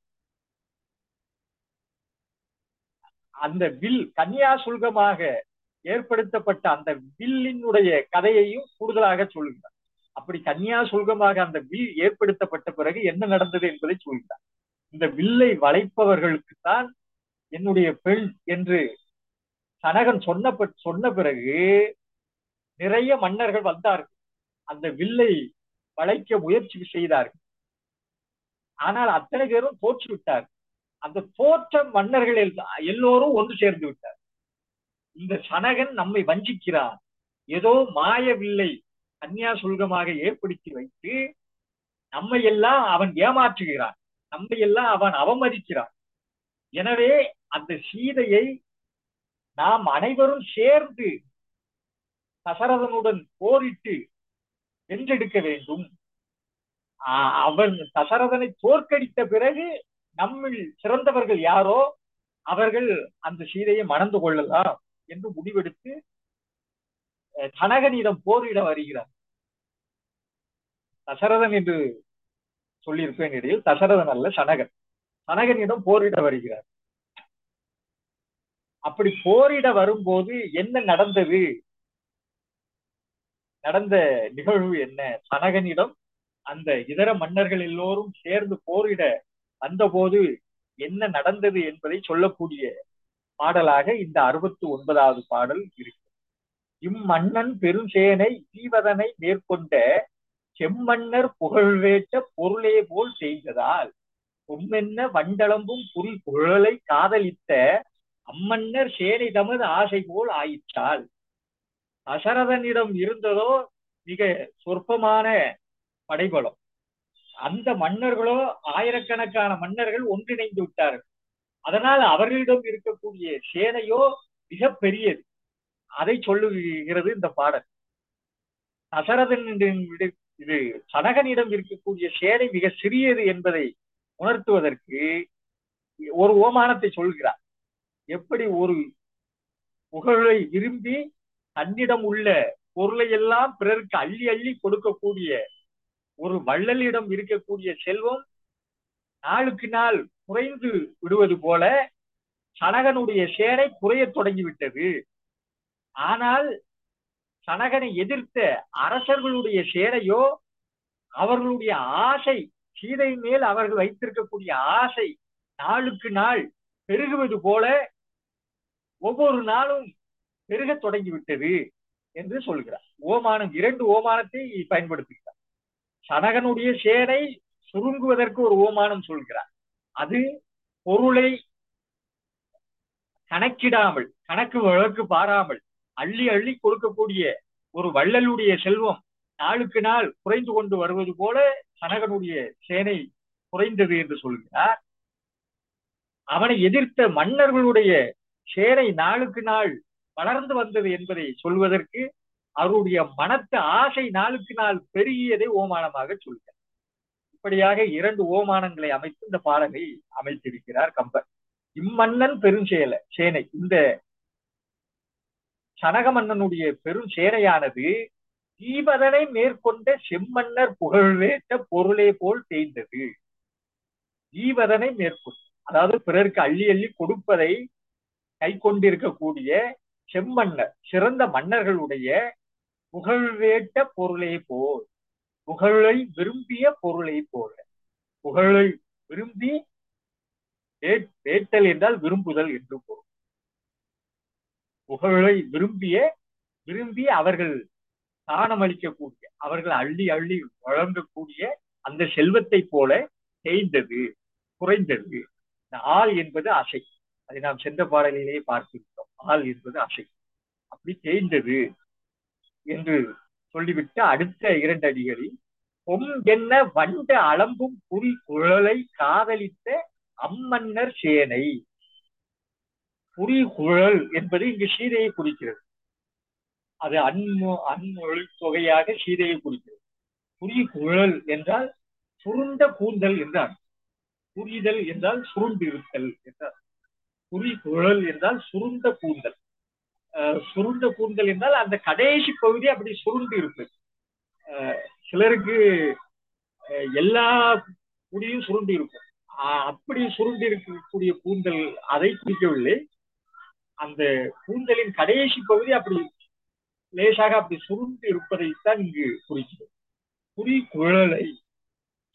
அந்த வில் கன்னியா சுல்கமாக ஏற்படுத்தப்பட்ட அந்த வில்லினுடைய கதையையும் கூடுதலாக சொல்கிறார் அப்படி கன்னியா சுல்கமாக அந்த வில் ஏற்படுத்தப்பட்ட பிறகு என்ன நடந்தது என்பதை சொல்கிறார் இந்த வில்லை வளைப்பவர்களுக்குத்தான் என்னுடைய பெண் என்று சனகன் சொன்ன சொன்ன பிறகு நிறைய மன்னர்கள் வந்தார்கள் அந்த வில்லை வளைக்க முயற்சி செய்தார்கள் ஆனால் அத்தனை பேரும் தோற்று விட்டார் அந்த தோற்ற மன்னர்கள் எல்லோரும் ஒன்று சேர்ந்து விட்டார் இந்த சனகன் நம்மை வஞ்சிக்கிறான் ஏதோ மாயவில்லை கன்னியா சுல்கமாக ஏற்படுத்தி வைத்து நம்மை எல்லாம் அவன் ஏமாற்றுகிறான் நம்மை எல்லாம் அவன் அவமதிக்கிறான் எனவே அந்த சீதையை நாம் அனைவரும் சேர்ந்து தசரதனுடன் போரிட்டு வென்றெடுக்க வேண்டும் அவன் தசரதனை தோற்கடித்த பிறகு நம்மில் சிறந்தவர்கள் யாரோ அவர்கள் அந்த சீதையை மணந்து கொள்ளலாம் என்று முடிவெடுத்து கனகனிடம் போரிட வருகிறார் தசரதன் என்று சொல்லியிருப்பேன் இடையில் தசரதன் அல்ல சனகன் சனகனிடம் போரிட வருகிறார் அப்படி போரிட வரும்போது என்ன நடந்தது நடந்த நிகழ்வு என்ன சனகனிடம் அந்த இதர மன்னர்கள் எல்லோரும் சேர்ந்து போரிட வந்தபோது என்ன நடந்தது என்பதை சொல்லக்கூடிய பாடலாக இந்த அறுபத்தி ஒன்பதாவது பாடல் இருக்கு இம்மன்னன் பெருஞ்சேனை தீவதனை மேற்கொண்ட செம்மன்னர் புகழ்வேற்ற பொருளே போல் செய்ததால் பொம்மென்ன வண்டளம்பும் புரி குழலை காதலித்த அம்மன்னர் சேனை தமது ஆசை போல் ஆயிற்றால் தசரதனிடம் இருந்ததோ மிக சொற்பமான படைபலம் அந்த மன்னர்களோ ஆயிரக்கணக்கான மன்னர்கள் ஒன்றிணைந்து விட்டார்கள் அதனால் அவர்களிடம் இருக்கக்கூடிய சேனையோ மிக பெரியது அதை சொல்லுகிறது இந்த பாடல் தசரதன் இது சனகனிடம் இருக்கக்கூடிய சேனை மிக சிறியது என்பதை உணர்த்துவதற்கு ஒரு ஓமானத்தை சொல்கிறார் எப்படி ஒரு புகழை விரும்பி தன்னிடம் உள்ள பொருளை எல்லாம் பிறருக்கு அள்ளி அள்ளி கொடுக்கக்கூடிய ஒரு வள்ளலிடம் இருக்கக்கூடிய செல்வம் நாளுக்கு நாள் குறைந்து விடுவது போல சனகனுடைய சேனை குறைய தொடங்கிவிட்டது ஆனால் சனகனை எதிர்த்த அரசர்களுடைய சேனையோ அவர்களுடைய ஆசை சீதை மேல் அவர்கள் வைத்திருக்கக்கூடிய ஆசை நாளுக்கு நாள் பெருகுவது போல ஒவ்வொரு நாளும் பெருக தொடங்கிவிட்டது என்று சொல்கிறார் ஓமானம் இரண்டு ஓமானத்தை பயன்படுத்துகிறார் சனகனுடைய சேனை சுருங்குவதற்கு ஒரு ஓமானம் சொல்கிறார் அது பொருளை கணக்கிடாமல் கணக்கு வழக்கு பாராமல் அள்ளி அள்ளி கொடுக்கக்கூடிய ஒரு வள்ளலுடைய செல்வம் நாளுக்கு நாள் குறைந்து கொண்டு வருவது போல சனகனுடைய சேனை குறைந்தது என்று சொல்கிறார் அவனை எதிர்த்த மன்னர்களுடைய சேனை நாளுக்கு நாள் வளர்ந்து வந்தது என்பதை சொல்வதற்கு அவருடைய மனத்து ஆசை நாளுக்கு நாள் பெருகியதை ஓமானமாக சொல்கிறார் இப்படியாக இரண்டு ஓமானங்களை அமைத்து இந்த பாடலை அமைத்திருக்கிறார் கம்பர் இம்மன்னன் பெருஞ்சேல சேனை இந்த சனக மன்னனுடைய பெரும் சேனையானது தீபதனை மேற்கொண்ட செம்மன்னர் புகழ்வேற்ற பொருளே போல் தேய்ந்தது தீபதனை மேற்கொண்டு அதாவது பிறருக்கு அள்ளி அள்ளி கொடுப்பதை கை கொண்டிருக்கக்கூடிய செம்மன்னர் சிறந்த மன்னர்களுடைய புகழ்வேட்ட பொருளை போல் புகழை விரும்பிய பொருளை போல புகழை விரும்பி வேட்டல் என்றால் விரும்புதல் என்று பொருள் புகழை விரும்பிய விரும்பி அவர்கள் தானம் அளிக்கக்கூடிய அவர்கள் அள்ளி அள்ளி வழங்கக்கூடிய அந்த செல்வத்தை போல தேய்ந்தது குறைந்தது இந்த ஆள் என்பது அசை அதை நாம் சென்ற பாடலிலேயே பார்த்திருக்கிறோம் ஆள் என்பது அசை அப்படி தேய்ந்தது என்று சொல்லிவிட்டு அடுத்த இரண்டு அடிகளில் பொம் என்ன வண்ட அளம்பும் புரி குழலை காதலித்த அம்மன்னர் சேனை புரி குழல் என்பது இங்கு சீதையை குறிக்கிறது அது அன்மொ அன்மொழி தொகையாக சீதையை குறிக்கிறது புரி குழல் என்றால் சுருண்ட கூந்தல் என்றார் புரிதல் என்றால் சுருண்டு இருத்தல் என்றார் புரி குழல் என்றால் சுருண்ட கூந்தல் சுருண்ட கூந்தல் என்றால் அந்த கடைசி பகுதி அப்படி சுருண்டு இருப்பது சிலருக்கு எல்லா முடியும் சுருண்டு இருக்கும் அப்படி சுருண்டு இருக்கக்கூடிய கூந்தல் அதை குறிக்கவில்லை அந்த கூந்தலின் கடைசி பகுதி அப்படி லேசாக அப்படி சுருண்டு இருப்பதைத்தான் இங்கு குறிக்கிறது புரி குழலை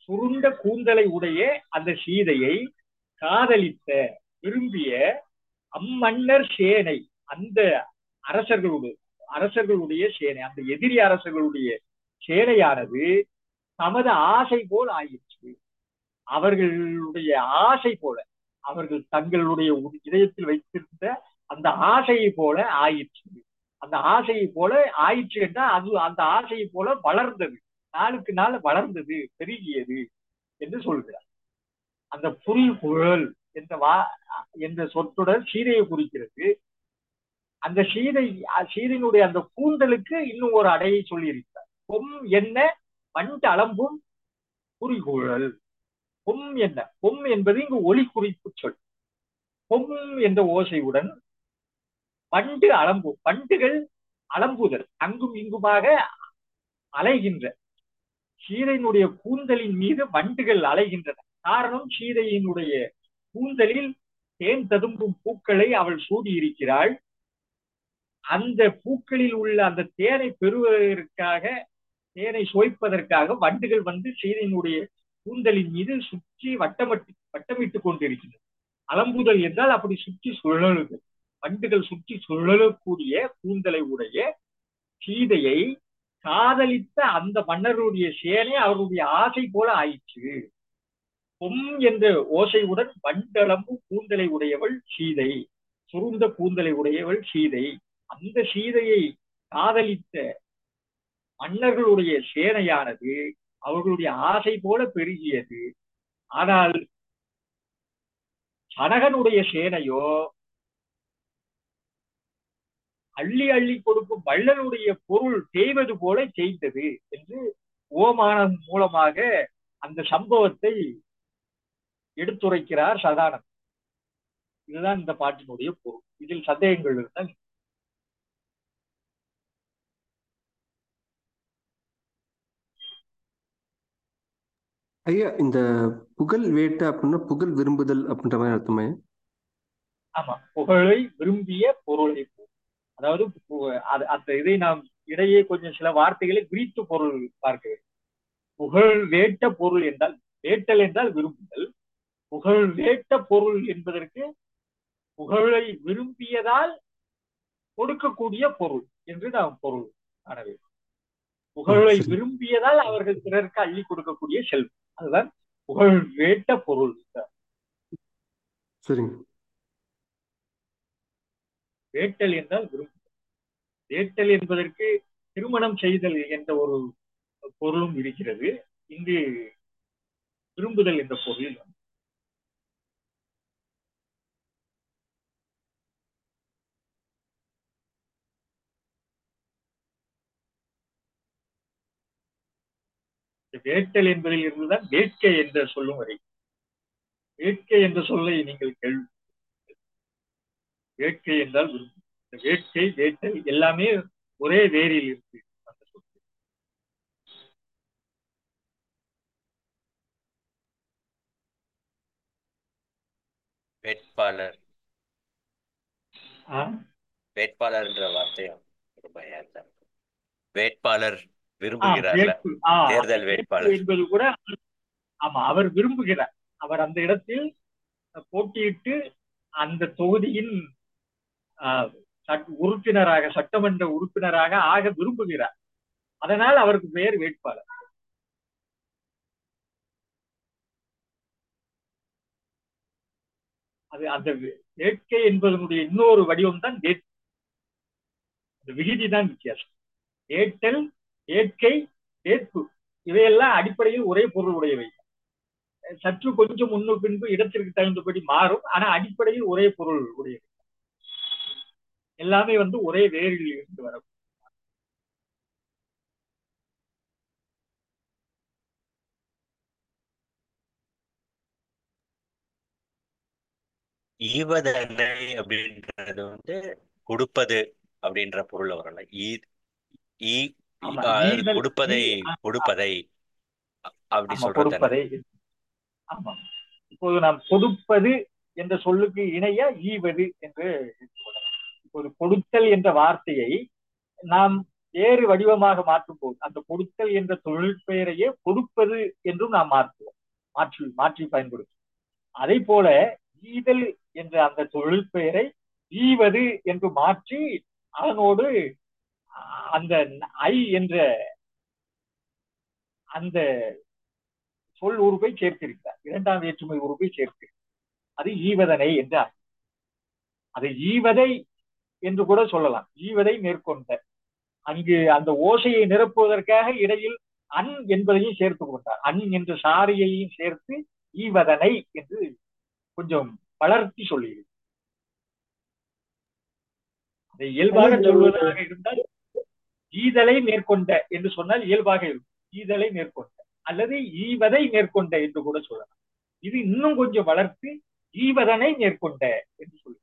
சுருண்ட கூந்தலை உடைய அந்த சீதையை காதலித்த விரும்பிய அம்மன்னர் சேனை அந்த அரசர்களுடைய அரசர்களுடைய சேனை அந்த எதிரி அரசர்களுடைய சேனையானது தமது ஆசை போல் ஆயிற்று அவர்களுடைய ஆசை போல அவர்கள் தங்களுடைய இதயத்தில் வைத்திருந்த அந்த ஆசையை போல ஆயிற்று அந்த ஆசையை போல ஆயிற்று என்றால் அது அந்த ஆசையை போல வளர்ந்தது நாளுக்கு நாள் வளர்ந்தது பெருகியது என்று சொல்கிறார் அந்த புல் குழல் என்ற வா என்ற சொற்றொடர் சீதையை குறிக்கிறது அந்த சீதை சீதையினுடைய அந்த கூந்தலுக்கு இன்னும் ஒரு அடையை சொல்லியிருக்கிறார் பொம் என்ன வண்டு அளம்பும் குறிகுழல் பொம் என்ன பொம் என்பது இங்கு ஒளி குறிப்பு சொல் பொம் என்ற ஓசையுடன் வண்டு அளம்பும் வண்டுகள் அளம்புதல் அங்கும் இங்குமாக அலைகின்ற சீதையினுடைய கூந்தலின் மீது வண்டுகள் அலைகின்றன காரணம் சீதையினுடைய கூந்தலில் தேன் ததும்பும் பூக்களை அவள் சூடியிருக்கிறாள் அந்த பூக்களில் உள்ள அந்த தேனை பெறுவதற்காக தேனை சுவைப்பதற்காக வண்டுகள் வந்து சீதையினுடைய கூந்தலின் மீது சுற்றி வட்டமட்டு வட்டமிட்டுக் கொண்டிருக்கிறது அலம்புதல் என்றால் அப்படி சுற்றி சுழலுதல் வண்டுகள் சுற்றி சுழலக்கூடிய கூந்தலை உடைய சீதையை காதலித்த அந்த மன்னருடைய சேனை அவருடைய ஆசை போல ஆயிற்று பொம் என்ற ஓசையுடன் வண்டளம்பு கூந்தலை உடையவள் சீதை சுருந்த கூந்தலை உடையவள் சீதை அந்த சீதையை காதலித்த மன்னர்களுடைய சேனையானது அவர்களுடைய ஆசை போல பெருகியது ஆனால் சனகனுடைய சேனையோ அள்ளி அள்ளி கொடுக்கும் வள்ளலுடைய பொருள் செய்வது போல செய்தது என்று ஓமானம் மூலமாக அந்த சம்பவத்தை எடுத்துரைக்கிறார் சதானந்த் இதுதான் இந்த பாட்டினுடைய பொருள் இதில் சந்தேகங்கள் இருந்தால் ஐயா இந்த புகழ் வேட்டை அப்படின்னா புகழ் விரும்புதல் அப்படின்ற மாதிரி அர்த்தமே ஆமா புகழை விரும்பிய பொருளை அதாவது அந்த இதை நாம் இடையே கொஞ்சம் சில வார்த்தைகளை விரித்து பொருள் பார்க்க வேண்டும் புகழ் வேட்ட பொருள் என்றால் வேட்டல் என்றால் விரும்புதல் புகழ் வேட்ட பொருள் என்பதற்கு புகழை விரும்பியதால் கொடுக்கக்கூடிய பொருள் என்று நாம் பொருள் காண வேண்டும் புகழை விரும்பியதால் அவர்கள் பிறருக்கு அள்ளி கொடுக்கக்கூடிய செல்வம் அதுதான் புகழ் வேட்ட பொருள் சரிங்க வேட்டல் என்றால் விரும்புதல் வேட்டல் என்பதற்கு திருமணம் செய்தல் என்ற ஒரு பொருளும் இருக்கிறது இங்கு விரும்புதல் என்ற பொருளில் வேட்டல் என்பதில் இருந்துதான் வேட்கை என்ற சொல்லும் வரை வேட்கை என்ற சொல்லை நீங்கள் கேள்வி வேட்கை என்றால் விரும்பும் வேட்கை வேட்டல் எல்லாமே ஒரே வேரில் இருக்கு அந்த சொல் வேட்பாளர் வேட்பாளர் என்ற வார்த்தையும் ரொம்ப வேட்பாளர் விரும்புகிறார் தேர்தல் வேட்பாளர் என்பது கூட ஆமா அவர் விரும்புகிறார் அவர் அந்த இடத்தில் போட்டியிட்டு அந்த தொகுதியின் உறுப்பினராக சட்டமன்ற உறுப்பினராக ஆக விரும்புகிறார் அதனால் அவருக்கு பெயர் வேட்பாளர் அது அந்த வேட்கை என்பதனுடைய இன்னொரு வடிவம் தான் வேட்கை அந்த விகுதி தான் வித்தியாசம் ஏற்றல் ஏற்கை ஏற்பு இவையெல்லாம் அடிப்படையில் ஒரே பொருள் உடையவை சற்று கொஞ்சம் முன்னு பின்பு இடத்திற்கு தகுந்தபடி மாறும் ஆனா அடிப்படையில் ஒரே பொருள் உடையவை எல்லாமே வந்து ஒரே வேரில் இருந்து வரும் ஈவதனை அப்படின்றது வந்து கொடுப்பது அப்படின்ற பொருள் வரல ஈ கொடுப்பதை கொடுப்பதை அப்படி கொடுப்பதை ஆமா இப்போது நாம் கொடுப்பது என்ற சொல்லுக்கு இணைய ஈவது என்று இப்போது கொடுத்தல் என்ற வார்த்தையை நாம் வேறு வடிவமாக மாற்றும் போது அந்த கொடுத்தல் என்ற தொழில் பெயரையே கொடுப்பது என்றும் நாம் மாற்றுவோம் மாற்றி மாற்றி பயன்படுத்தும் அதே போல ஈதல் என்ற அந்த தொழில் பெயரை ஈவது என்று மாற்றி அதனோடு அந்த ஐ என்ற அந்த சொல் உறுப்பை சேர்த்திருக்கிறார் இரண்டாம் வேற்றுமை உறுப்பை சேர்த்து அது ஈவதனை என்று அர்த்தம் அது ஈவதை என்று கூட சொல்லலாம் ஈவதை மேற்கொண்ட அங்கு அந்த ஓசையை நிரப்புவதற்காக இடையில் அன் என்பதையும் சேர்த்து கொண்டார் அன் என்ற சாரியையும் சேர்த்து ஈவதனை என்று கொஞ்சம் வளர்த்தி சொல்லுகிறது அதை இயல்பாக சொல்வதாக இருந்தால் ஈதலை மேற்கொண்ட என்று சொன்னால் இயல்பாக இருக்கும் ஈதலை மேற்கொண்ட அல்லது ஈவதை மேற்கொண்ட என்று கூட சொல்லலாம் இது இன்னும் கொஞ்சம் வளர்த்து ஈவதனை மேற்கொண்ட என்று சொல்லு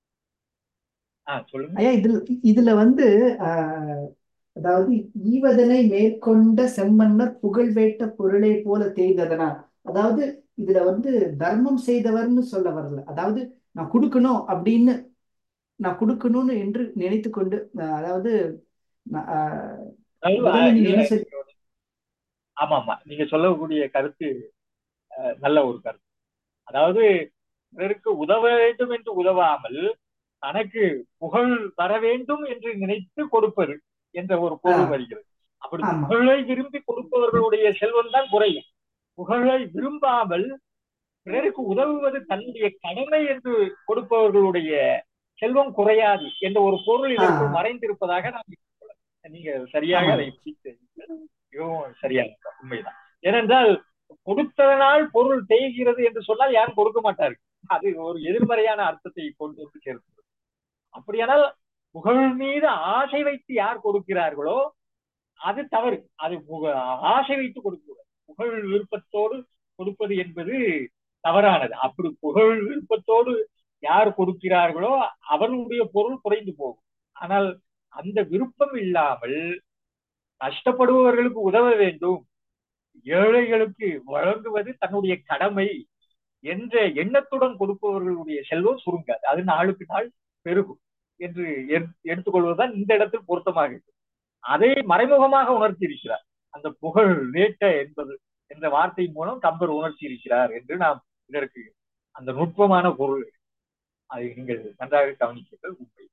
ஆஹ் சொல்லுங்க ஐயா இதுல இதுல வந்து ஆஹ் அதாவது ஈவதனை மேற்கொண்ட செம்மன்னர் புகழ்வேட்ட பொருளை போல தேய்ந்ததனா அதாவது இதுல வந்து தர்மம் செய்தவர்னு சொல்ல வரல அதாவது நான் கொடுக்கணும் அப்படின்னு நான் கொடுக்கணும்னு என்று நினைத்து கொண்டு ஆஹ் அதாவது நான், ஆஹ் அதாவது, முதல்ல நீங்க இதுல என்ன சொல் ஆமா ஆமா நீங்க சொல்லக்கூடிய கருத்து அஹ், நல்ல ஒரு கருத்து அதாவது பிறருக்கு உதவ வேண்டும் என்று உதவாமல் தனக்கு புகழ் தர வேண்டும் என்று நினைத்து கொடுப்பது என்ற ஒரு பொருள் ஆஹ் வருகிறது அப்படி ஆமா புகழை விரும்பி கொடுப்பவர்களுடைய செல்வம் தான் குறையும் புகழை விரும்பாமல் பிறருக்கு உதவுவது தன்னுடைய கடமை என்று கொடுப்பவர்களுடைய செல்வம் குறையாது என்ற ஒரு பொருள் இதற்குள் ஆஹ் மறைந்திருப்பதாக நான் எடுத்துக்கொள்கிறேன். நீங்க சரியாக ஆமா அதை பிடித்தீர்கள். மிகவும் சரியான உண்மைதான் ஏனென்றால் கொடுத்ததனால் பொருள் தேய்கிறது என்று சொன்னால் யாரும் கொடுக்க மாட்டார்கள் அது ஒரு எதிர்மறையான அர்த்தத்தை கொண்டு வந்து சேர்க்கிறது அப்படியானால் புகழ் மீது ஆசை வைத்து யார் கொடுக்கிறார்களோ அது தவறு அது புக- ஆசை வைத்து கொடுக்கிறது புகழ் விருப்பத்தோடு கொடுப்பது என்பது தவறானது அப்படி புகழ் விருப்பத்தோடு யார் கொடுக்கிறார்களோ அவர்களுடைய பொருள் குறைந்து போகும் ஆனால் அந்த விருப்பம் இல்லாமல் கஷ்டப்படுபவர்களுக்கு உதவ வேண்டும் ஏழைகளுக்கு வழங்குவது தன்னுடைய கடமை என்ற எண்ணத்துடன் கொடுப்பவர்களுடைய செல்வம் சுருங்காது அது நாளுக்கு நாள் பெருகும் என்று எடு- எடுத்துக்கொள்வதுதான் இந்த இடத்தில் பொருத்தமாக இருக்கு அதை மறைமுகமாக உணர்த்தி இருக்கிறார் அந்த புகழ் வேட்ட என்பது என்ற வார்த்தை மூலம் கம்பர் உணர்த்தி இருக்கிறார் என்று நாம் இதற்கு அந்த நுட்பமான பொருள் அதை நீங்கள் நன்றாக கவனிக்கிறீர்கள் உண்மை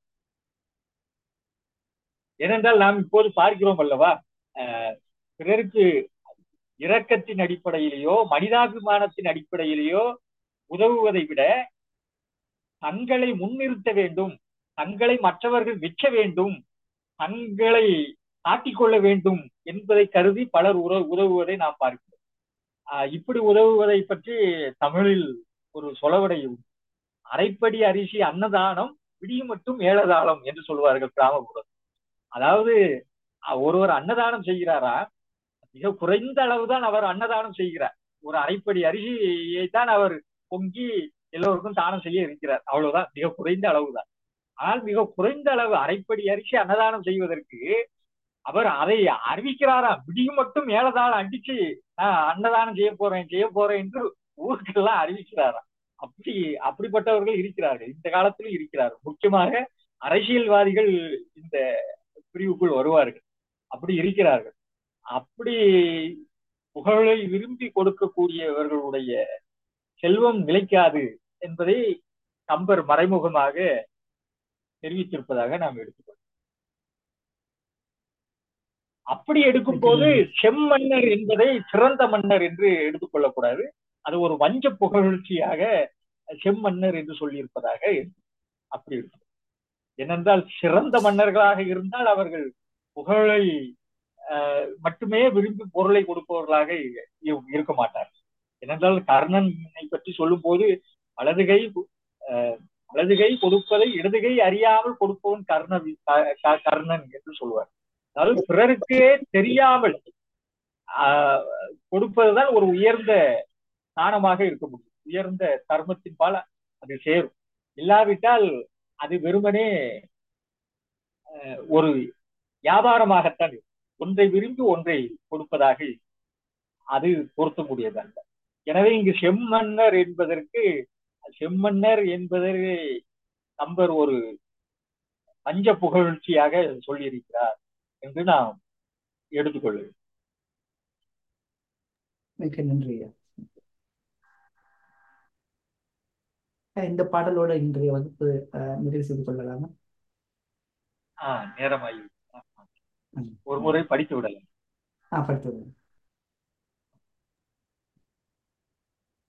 ஏனென்றால் நாம் இப்போது பார்க்கிறோம் அல்லவா அஹ், பிறருக்கு இரக்கத்தின் அடிப்படையிலேயோ மனிதாபிமானத்தின் அடிப்படையிலேயோ உதவுவதை விட தங்களை முன்னிறுத்த வேண்டும் தங்களை மற்றவர்கள் விற்க வேண்டும் தங்களை காட்டிக்கொள்ள வேண்டும் என்பதை கருதி பலர் உற- உதவுவதை நாம் பார்க்கிறோம் ஆஹ் இப்படி உதவுவதை பற்றி தமிழில் ஒரு சொலவடை உண்டு. அரைப்படி அரிசி அன்னதானம் விடியும் மட்டும் ஏழதாளம் என்று சொல்வார்கள் கிராமப்புறம் அதாவது அஹ் ஒருவர் அன்னதானம் செய்கிறாரா மிக குறைந்த அளவுதான் அவர் அன்னதானம் செய்கிறார் ஒரு அரைப்படி அரிசியை தான் அவர் பொங்கி எல்லோருக்கும் தானம் செய்ய இருக்கிறார் அவ்வளவுதான் மிக குறைந்த அளவுதான் ஆனால் மிக குறைந்த அளவு அரைப்படி அரிசி அன்னதானம் செய்வதற்கு அவர் அதை அறிவிக்கிறாராம் விடியும் மட்டும் மேலதாளம் அடிச்சு நான் அன்னதானம் செய்ய போறேன் செய்ய போறேன் என்று ஊருக்கெல்லாம் அறிவிக்கிறாராம் அப்படி அப்படிப்பட்டவர்கள் இருக்கிறார்கள் இந்த காலத்திலும் இருக்கிறார்கள் முக்கியமாக அரசியல்வாதிகள் இந்த பிரிவுக்குள் வருவார்கள் அப்படி இருக்கிறார்கள் அப்படி புகழை விரும்பி கொடுக்கக்கூடியவர்களுடைய செல்வம் நிலைக்காது என்பதை கம்பர் மறைமுகமாக தெரிவித்திருப்பதாக நாம் எடுத்துக்கொள்கிறோம் அப்படி எடுக்கும் போது செம்மன்னர் என்பதை சிறந்த மன்னர் என்று எடுத்துக்கொள்ளக்கூடாது அது ஒரு வஞ்ச புகழ்ச்சியாக செம்மன்னர் என்று சொல்லியிருப்பதாக இருக்கு. அப்படி இருக்கும் ஏனென்றால் சிறந்த மன்னர்களாக இருந்தால் அவர்கள் புகழை ஆஹ், மட்டுமே விரும்பி பொருளை கொடுப்பவர்களாக இ- இருக்க மாட்டார்கள் ஏனென்றால் கர்ணனை பற்றி சொல்லும் போது வலதுகை ஆஹ், வலதுகை கொடுப்பதை இடதுகை அறியாமல் கொடுப்பவன் கர்ண க- க- கர்ணன் என்று சொல்வார் அதாவது பிறருக்கே தெரியாமல் ஆஹ், கொடுப்பதுதான் ஒரு உயர்ந்த ஸ்தானமாக இருக்க முடியும் உயர்ந்த தர்மத்தின் பால் அது சேரும் இல்லாவிட்டால் அது வெறுமனே ஆஹ், ஒரு வியாபாரமாகத்தான் இருக்கும். ஒன்றை விரும்பி ஒன்றை கொடுப்பதாக இருக்கும். அது பொருத்தக்கூடியதல்ல எனவே இங்கு செம்மன்னர் என்பதற்கு செம்மன்னர் என்பதற்கு நம்பர் ஒரு பஞ்ச புகழ்ச்சியாக சொல்லியிருக்கிறார் என்று நாம் எடுத்துக்கொள்ளுவோம் மிக்க நன்றி ஐயா அஹ் இந்த பாடலோட இன்றைய வகுப்பு அஹ், நிறைவு செய்து கொள்ளலாமா ஆஹ் நேரமாகி ம். ஒரு முறை படித்து விடலாம் ஆ படித்து